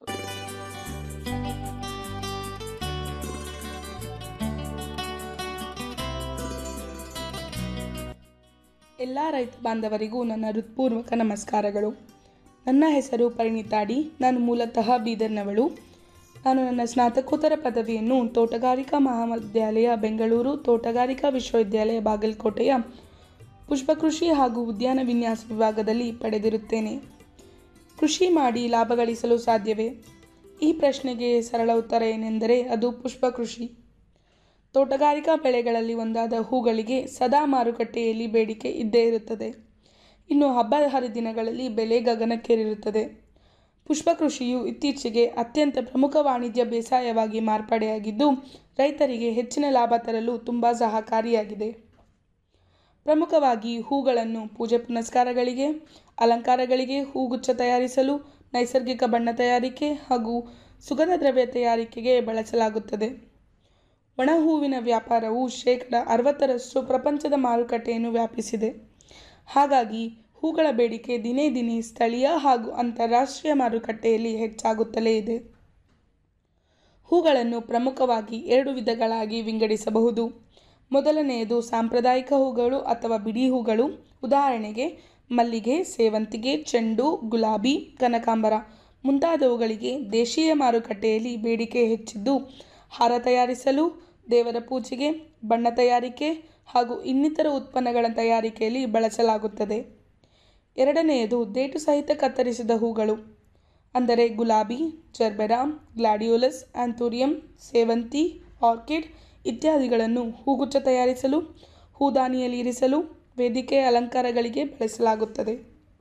ಎಲ್ಲ ರೈತ ಬಾಂಧವರಿಗೂ ನನ್ನ ಹೃತ್ಪೂರ್ವಕ ನಮಸ್ಕಾರಗಳು ನನ್ನ ಹೆಸರು ಪರಿಣಿತಾಡಿ ನಾನು ಮೂಲತಃ ಬೀದರ್ನವಳು ನಾನು ನನ್ನ ಸ್ನಾತಕೋತ್ತರ ಪದವಿಯನ್ನು ತೋಟಗಾರಿಕಾ ಮಹಾವಿದ್ಯಾಲಯ ಬೆಂಗಳೂರು ತೋಟಗಾರಿಕಾ ವಿಶ್ವವಿದ್ಯಾಲಯ ಬಾಗಲಕೋಟೆಯ ಪುಷ್ಪಕೃಷಿ ಹಾಗೂ ಉದ್ಯಾನ ವಿನ್ಯಾಸ ವಿಭಾಗದಲ್ಲಿ ಪಡೆದಿರುತ್ತೇನೆ ಕೃಷಿ ಮಾಡಿ ಲಾಭ ಗಳಿಸಲು ಸಾಧ್ಯವೇ ಈ ಪ್ರಶ್ನೆಗೆ ಸರಳ ಉತ್ತರ ಏನೆಂದರೆ ಅದು ಪುಷ್ಪ ಕೃಷಿ ತೋಟಗಾರಿಕಾ ಬೆಳೆಗಳಲ್ಲಿ ಒಂದಾದ ಹೂಗಳಿಗೆ ಸದಾ ಮಾರುಕಟ್ಟೆಯಲ್ಲಿ ಬೇಡಿಕೆ ಇದ್ದೇ ಇರುತ್ತದೆ ಇನ್ನು ಹಬ್ಬ ಹರಿದಿನಗಳಲ್ಲಿ ಬೆಲೆ ಗಗನಕ್ಕೇರಿರುತ್ತದೆ ಪುಷ್ಪ ಕೃಷಿಯು ಇತ್ತೀಚೆಗೆ ಅತ್ಯಂತ ಪ್ರಮುಖ ವಾಣಿಜ್ಯ ಬೇಸಾಯವಾಗಿ ಮಾರ್ಪಡೆಯಾಗಿದ್ದು ರೈತರಿಗೆ ಹೆಚ್ಚಿನ ಲಾಭ ತರಲು ತುಂಬ ಸಹಕಾರಿಯಾಗಿದೆ ಪ್ರಮುಖವಾಗಿ ಹೂಗಳನ್ನು ಪೂಜೆ ಪುನಸ್ಕಾರಗಳಿಗೆ ಅಲಂಕಾರಗಳಿಗೆ ಹೂಗುಚ್ಛ ತಯಾರಿಸಲು ನೈಸರ್ಗಿಕ ಬಣ್ಣ ತಯಾರಿಕೆ ಹಾಗೂ ಸುಗಂಧ ದ್ರವ್ಯ ತಯಾರಿಕೆಗೆ ಬಳಸಲಾಗುತ್ತದೆ ಒಣ ಹೂವಿನ ವ್ಯಾಪಾರವು ಶೇಕಡ ಅರವತ್ತರಷ್ಟು ಪ್ರಪಂಚದ ಮಾರುಕಟ್ಟೆಯನ್ನು ವ್ಯಾಪಿಸಿದೆ ಹಾಗಾಗಿ ಹೂಗಳ ಬೇಡಿಕೆ ದಿನೇ ದಿನೇ ಸ್ಥಳೀಯ ಹಾಗೂ ಅಂತಾರಾಷ್ಟ್ರೀಯ ಮಾರುಕಟ್ಟೆಯಲ್ಲಿ ಹೆಚ್ಚಾಗುತ್ತಲೇ ಇದೆ ಹೂಗಳನ್ನು ಪ್ರಮುಖವಾಗಿ ಎರಡು ವಿಧಗಳಾಗಿ ವಿಂಗಡಿಸಬಹುದು ಮೊದಲನೆಯದು ಸಾಂಪ್ರದಾಯಿಕ ಹೂಗಳು ಅಥವಾ ಬಿಡಿ ಹೂಗಳು ಉದಾಹರಣೆಗೆ ಮಲ್ಲಿಗೆ ಸೇವಂತಿಗೆ ಚೆಂಡು ಗುಲಾಬಿ ಕನಕಾಂಬರ ಮುಂತಾದವುಗಳಿಗೆ ದೇಶೀಯ ಮಾರುಕಟ್ಟೆಯಲ್ಲಿ ಬೇಡಿಕೆ ಹೆಚ್ಚಿದ್ದು ಹಾರ ತಯಾರಿಸಲು ದೇವರ ಪೂಜೆಗೆ ಬಣ್ಣ ತಯಾರಿಕೆ ಹಾಗೂ ಇನ್ನಿತರ ಉತ್ಪನ್ನಗಳ ತಯಾರಿಕೆಯಲ್ಲಿ ಬಳಸಲಾಗುತ್ತದೆ ಎರಡನೆಯದು ದೇಟು ಸಹಿತ ಕತ್ತರಿಸಿದ ಹೂಗಳು ಅಂದರೆ ಗುಲಾಬಿ ಜರ್ಬೆರಾ ಗ್ಲಾಡಿಯೋಲಸ್ ಆಂಥೋರಿಯಂ ಸೇವಂತಿ ಆರ್ಕಿಡ್ ಇತ್ಯಾದಿಗಳನ್ನು ಹೂಗುಚ್ಛ ತಯಾರಿಸಲು ಹೂದಾನಿಯಲ್ಲಿ ಇರಿಸಲು ವೇದಿಕೆ ಅಲಂಕಾರಗಳಿಗೆ ಬಳಸಲಾಗುತ್ತದೆ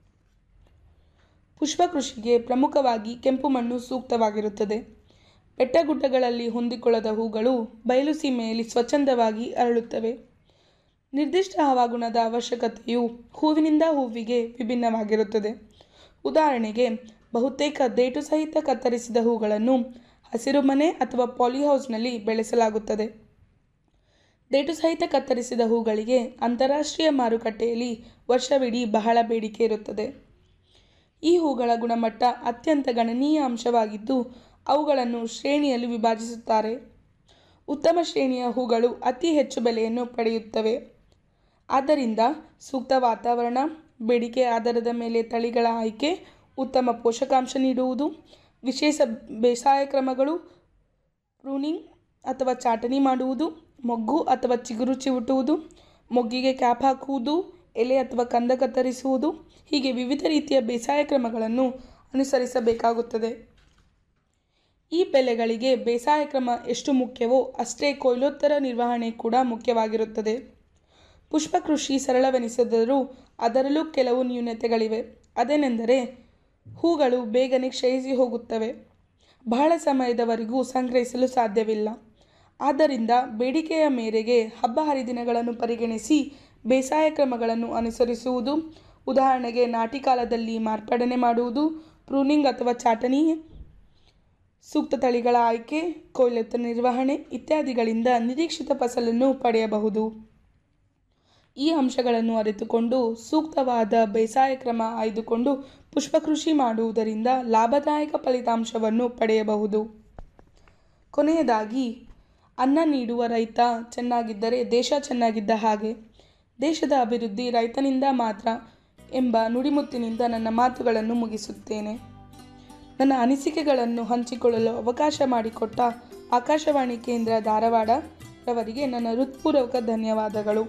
ಪುಷ್ಪ ಕೃಷಿಗೆ ಪ್ರಮುಖವಾಗಿ ಕೆಂಪು ಮಣ್ಣು ಸೂಕ್ತವಾಗಿರುತ್ತದೆ ಬೆಟ್ಟಗುಡ್ಡಗಳಲ್ಲಿ ಹೊಂದಿಕೊಳ್ಳದ ಹೂಗಳು ಬಯಲು ಸೀಮೆಯಲ್ಲಿ ಸ್ವಚ್ಛಂದವಾಗಿ ಅರಳುತ್ತವೆ ನಿರ್ದಿಷ್ಟ ಹವಾಗುಣದ ಅವಶ್ಯಕತೆಯು ಹೂವಿನಿಂದ ಹೂವಿಗೆ ವಿಭಿನ್ನವಾಗಿರುತ್ತದೆ ಉದಾಹರಣೆಗೆ ಬಹುತೇಕ ದೇಟು ಸಹಿತ ಕತ್ತರಿಸಿದ ಹೂಗಳನ್ನು ಹಸಿರುಮನೆ ಅಥವಾ ಪಾಲಿಹೌಸ್ನಲ್ಲಿ ಬೆಳೆಸಲಾಗುತ್ತದೆ ದೇಟು ಸಹಿತ ಕತ್ತರಿಸಿದ ಹೂಗಳಿಗೆ ಅಂತಾರಾಷ್ಟ್ರೀಯ ಮಾರುಕಟ್ಟೆಯಲ್ಲಿ ವರ್ಷವಿಡೀ ಬಹಳ ಬೇಡಿಕೆ ಇರುತ್ತದೆ ಈ ಹೂಗಳ ಗುಣಮಟ್ಟ ಅತ್ಯಂತ ಗಣನೀಯ ಅಂಶವಾಗಿದ್ದು ಅವುಗಳನ್ನು ಶ್ರೇಣಿಯಲ್ಲಿ ವಿಭಜಿಸುತ್ತಾರೆ ಉತ್ತಮ ಶ್ರೇಣಿಯ ಹೂಗಳು ಅತಿ ಹೆಚ್ಚು ಬೆಲೆಯನ್ನು ಪಡೆಯುತ್ತವೆ ಆದ್ದರಿಂದ ಸೂಕ್ತ ವಾತಾವರಣ ಬೇಡಿಕೆ ಆಧಾರದ ಮೇಲೆ ತಳಿಗಳ ಆಯ್ಕೆ ಉತ್ತಮ ಪೋಷಕಾಂಶ ನೀಡುವುದು ವಿಶೇಷ ಬೇಸಾಯ ಕ್ರಮಗಳು ಪ್ರೂನಿಂಗ್ ಅಥವಾ ಚಾಟನಿ ಮಾಡುವುದು ಮೊಗ್ಗು ಅಥವಾ ಚಿಗುರು ಚಿವುಟುವುದು ಮೊಗ್ಗಿಗೆ ಕ್ಯಾಪ್ ಹಾಕುವುದು ಎಲೆ ಅಥವಾ ಕಂದ ಕತ್ತರಿಸುವುದು ಹೀಗೆ ವಿವಿಧ ರೀತಿಯ ಬೇಸಾಯ ಕ್ರಮಗಳನ್ನು ಅನುಸರಿಸಬೇಕಾಗುತ್ತದೆ ಈ ಬೆಳೆಗಳಿಗೆ ಬೇಸಾಯ ಕ್ರಮ ಎಷ್ಟು ಮುಖ್ಯವೋ ಅಷ್ಟೇ ಕೊಯ್ಲೋತ್ತರ ನಿರ್ವಹಣೆ ಕೂಡ ಮುಖ್ಯವಾಗಿರುತ್ತದೆ ಪುಷ್ಪ ಕೃಷಿ ಸರಳವೆನಿಸಿದರೂ ಅದರಲ್ಲೂ ಕೆಲವು ನ್ಯೂನತೆಗಳಿವೆ ಅದೇನೆಂದರೆ ಹೂಗಳು ಬೇಗನೆ ಕ್ಷಯಿಸಿ ಹೋಗುತ್ತವೆ ಬಹಳ ಸಮಯದವರೆಗೂ ಸಂಗ್ರಹಿಸಲು ಸಾಧ್ಯವಿಲ್ಲ ಆದ್ದರಿಂದ ಬೇಡಿಕೆಯ ಮೇರೆಗೆ ಹಬ್ಬ ಹರಿದಿನಗಳನ್ನು ಪರಿಗಣಿಸಿ ಬೇಸಾಯ ಕ್ರಮಗಳನ್ನು ಅನುಸರಿಸುವುದು ಉದಾಹರಣೆಗೆ ನಾಟಿ ಕಾಲದಲ್ಲಿ ಮಾರ್ಪಡನೆ ಮಾಡುವುದು ಪ್ರೂನಿಂಗ್ ಅಥವಾ ಚಾಟನಿ ಸೂಕ್ತ ತಳಿಗಳ ಆಯ್ಕೆ ಕೊಯ್ಲತ್ತ ನಿರ್ವಹಣೆ ಇತ್ಯಾದಿಗಳಿಂದ ನಿರೀಕ್ಷಿತ ಫಸಲನ್ನು ಪಡೆಯಬಹುದು ಈ ಅಂಶಗಳನ್ನು ಅರಿತುಕೊಂಡು ಸೂಕ್ತವಾದ ಬೇಸಾಯ ಕ್ರಮ ಆಯ್ದುಕೊಂಡು ಪುಷ್ಪಕೃಷಿ ಮಾಡುವುದರಿಂದ ಲಾಭದಾಯಕ ಫಲಿತಾಂಶವನ್ನು ಪಡೆಯಬಹುದು ಕೊನೆಯದಾಗಿ ಅನ್ನ ನೀಡುವ ರೈತ ಚೆನ್ನಾಗಿದ್ದರೆ ದೇಶ ಚೆನ್ನಾಗಿದ್ದ ಹಾಗೆ ದೇಶದ ಅಭಿವೃದ್ಧಿ ರೈತನಿಂದ ಮಾತ್ರ ಎಂಬ ನುಡಿಮುತ್ತಿನಿಂದ ನನ್ನ ಮಾತುಗಳನ್ನು ಮುಗಿಸುತ್ತೇನೆ ನನ್ನ ಅನಿಸಿಕೆಗಳನ್ನು ಹಂಚಿಕೊಳ್ಳಲು ಅವಕಾಶ ಮಾಡಿಕೊಟ್ಟ ಆಕಾಶವಾಣಿ ಕೇಂದ್ರ ಧಾರವಾಡ ರವರಿಗೆ ನನ್ನ ಹೃತ್ಪೂರ್ವಕ ಧನ್ಯವಾದಗಳು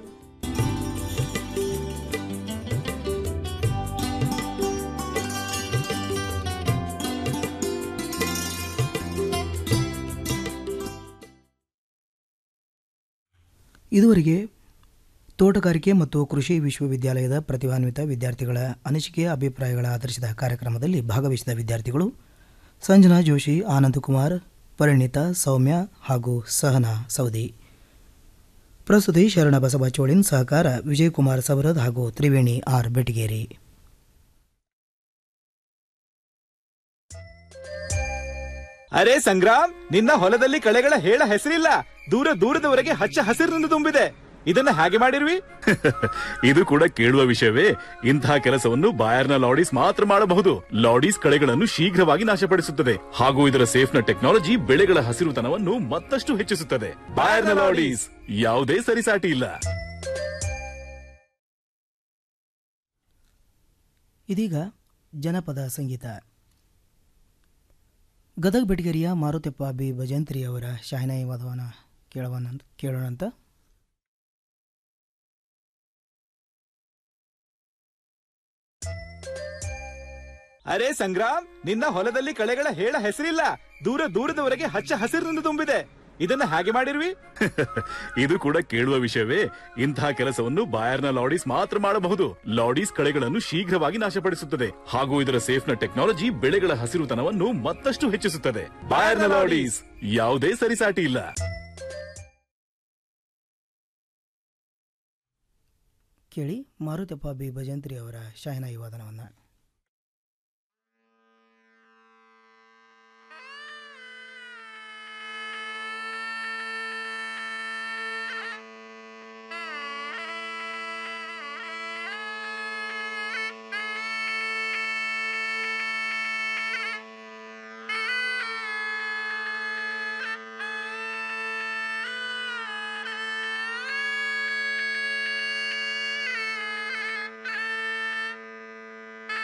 ಇದುವರೆಗೆ ತೋಟಗಾರಿಕೆ ಮತ್ತು ಕೃಷಿ ವಿಶ್ವವಿದ್ಯಾಲಯದ ಪ್ರತಿಭಾನ್ವಿತ ವಿದ್ಯಾರ್ಥಿಗಳ ಅನಿಸಿಕೆಯ ಅಭಿಪ್ರಾಯಗಳ ಆಧರಿಸಿದ ಕಾರ್ಯಕ್ರಮದಲ್ಲಿ ಭಾಗವಹಿಸಿದ ವಿದ್ಯಾರ್ಥಿಗಳು ಸಂಜನಾ ಜೋಶಿ ಆನಂದಕುಮಾರ್ ಪರಿಣಿತಾ ಸೌಮ್ಯ ಹಾಗೂ ಸಹನಾ ಸೌದಿ ಪ್ರಸ್ತುತಿ ಶರಣ ಬಸವ ಚೋಳಿನ್ ಸಹಕಾರ ವಿಜಯಕುಮಾರ್ ಸವರದ್ ಹಾಗೂ ತ್ರಿವೇಣಿ ಆರ್ ಬೆಟಗೇರಿ ಅರೆ ಸಂಗ್ರಾಮ್ ನಿನ್ನ ಹೊಲದಲ್ಲಿ ಕಳೆಗಳ ಹೇಳ ಹೆಸರಿಲ್ಲ ದೂರ ದೂರದವರೆಗೆ ಹಚ್ಚ ಹಸಿರಿನಿಂದ ತುಂಬಿದೆ ಇದನ್ನ ಹಾಗೆ ಮಾಡಿರ್ವಿ ಇದು ಕೂಡ ಕೇಳುವ ವಿಷಯವೇ ಇಂತಹ ಕೆಲಸವನ್ನು ಬಾಯರ್ನ ಲಾಡೀಸ್ ಮಾತ್ರ ಮಾಡಬಹುದು ಲಾಡೀಸ್ ಕಳೆಗಳನ್ನು ಶೀಘ್ರವಾಗಿ ನಾಶಪಡಿಸುತ್ತದೆ ಹಾಗೂ ಇದರ ಸೇಫ್ನ ಟೆಕ್ನಾಲಜಿ ಬೆಳೆಗಳ ಹಸಿರುತನವನ್ನು ಮತ್ತಷ್ಟು ಹೆಚ್ಚಿಸುತ್ತದೆ ಬಾಯರ್ನ ಲಾಡೀಸ್ ಯಾವುದೇ ಸರಿಸಾಟಿ ಇಲ್ಲ ಇದೀಗ ಜನಪದ ಸಂಗೀತ ಗದಗ ಬೆಟಗೇರಿಯ ಮಾರುತಿಪ್ಪ ಬಿ ಭಜಂತ್ರಿ ಅವರ ಶಾಹಿನಾಯಿ ವಾದವನ ಕೇಳೋಣ ಕೇಳೋಣಂತ ಅರೆ ಸಂಗ್ರಾಮ್ ನಿನ್ನ ಹೊಲದಲ್ಲಿ ಕಳೆಗಳ ಹೇಳ ಹೆಸರಿಲ್ಲ ದೂರ ದೂರದವರೆಗೆ ಹಚ್ಚ ಹಸಿರಿನಿಂದ ತುಂಬಿದೆ ಇದನ್ನ ಹಾಗೆ ಮಾಡಿರ್ವಿ ಇದು ಕೂಡ ಕೇಳುವ ವಿಷಯವೇ ಇಂತಹ ಕೆಲಸವನ್ನು ಬಾಯರ್ನ ಲಾಡೀಸ್ ಮಾತ್ರ ಮಾಡಬಹುದು ಲಾಡೀಸ್ ಕಳೆಗಳನ್ನು ಶೀಘ್ರವಾಗಿ ನಾಶಪಡಿಸುತ್ತದೆ ಹಾಗೂ ಇದರ ಸೇಫ್ನ ಟೆಕ್ನಾಲಜಿ ಬೆಳೆಗಳ ಹಸಿರುತನವನ್ನು ಮತ್ತಷ್ಟು ಹೆಚ್ಚಿಸುತ್ತದೆ ಬಾಯರ್ನ ಲಾಡೀಸ್ ಯಾವುದೇ ಸರಿಸಾಟಿ ಇಲ್ಲ ಕೇಳಿ ಮಾರುತಿಪ್ಪ ಬಿ ಭಜಂತ್ರಿ ಅವರ ಶಾಹಿನಾಯಿ ವಾದನವನ್ನು Thank you.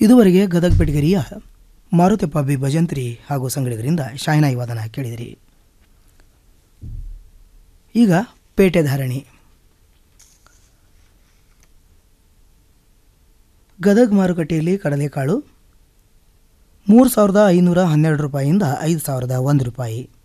ಇದುವರೆಗೆ ಗದಗ ಬೆಟಗರಿಯ ಮಾರುತಪ್ಪ ಬಿ ಭಜಂತ್ರಿ ಹಾಗೂ ಸಂಗಡಿಗರಿಂದ ಶಾಯ್ನಾಯಿ ವಾದನ ಕೇಳಿದಿರಿ ಈಗ ಪೇಟೆ ಧಾರಣಿ ಗದಗ ಮಾರುಕಟ್ಟೆಯಲ್ಲಿ ಕಡಲೆಕಾಳು ಮೂರು ಸಾವಿರದ ಐನೂರ ಹನ್ನೆರಡು ರೂಪಾಯಿಯಿಂದ ಐದು ಸಾವಿರದ ಒಂದು ರೂಪಾಯಿ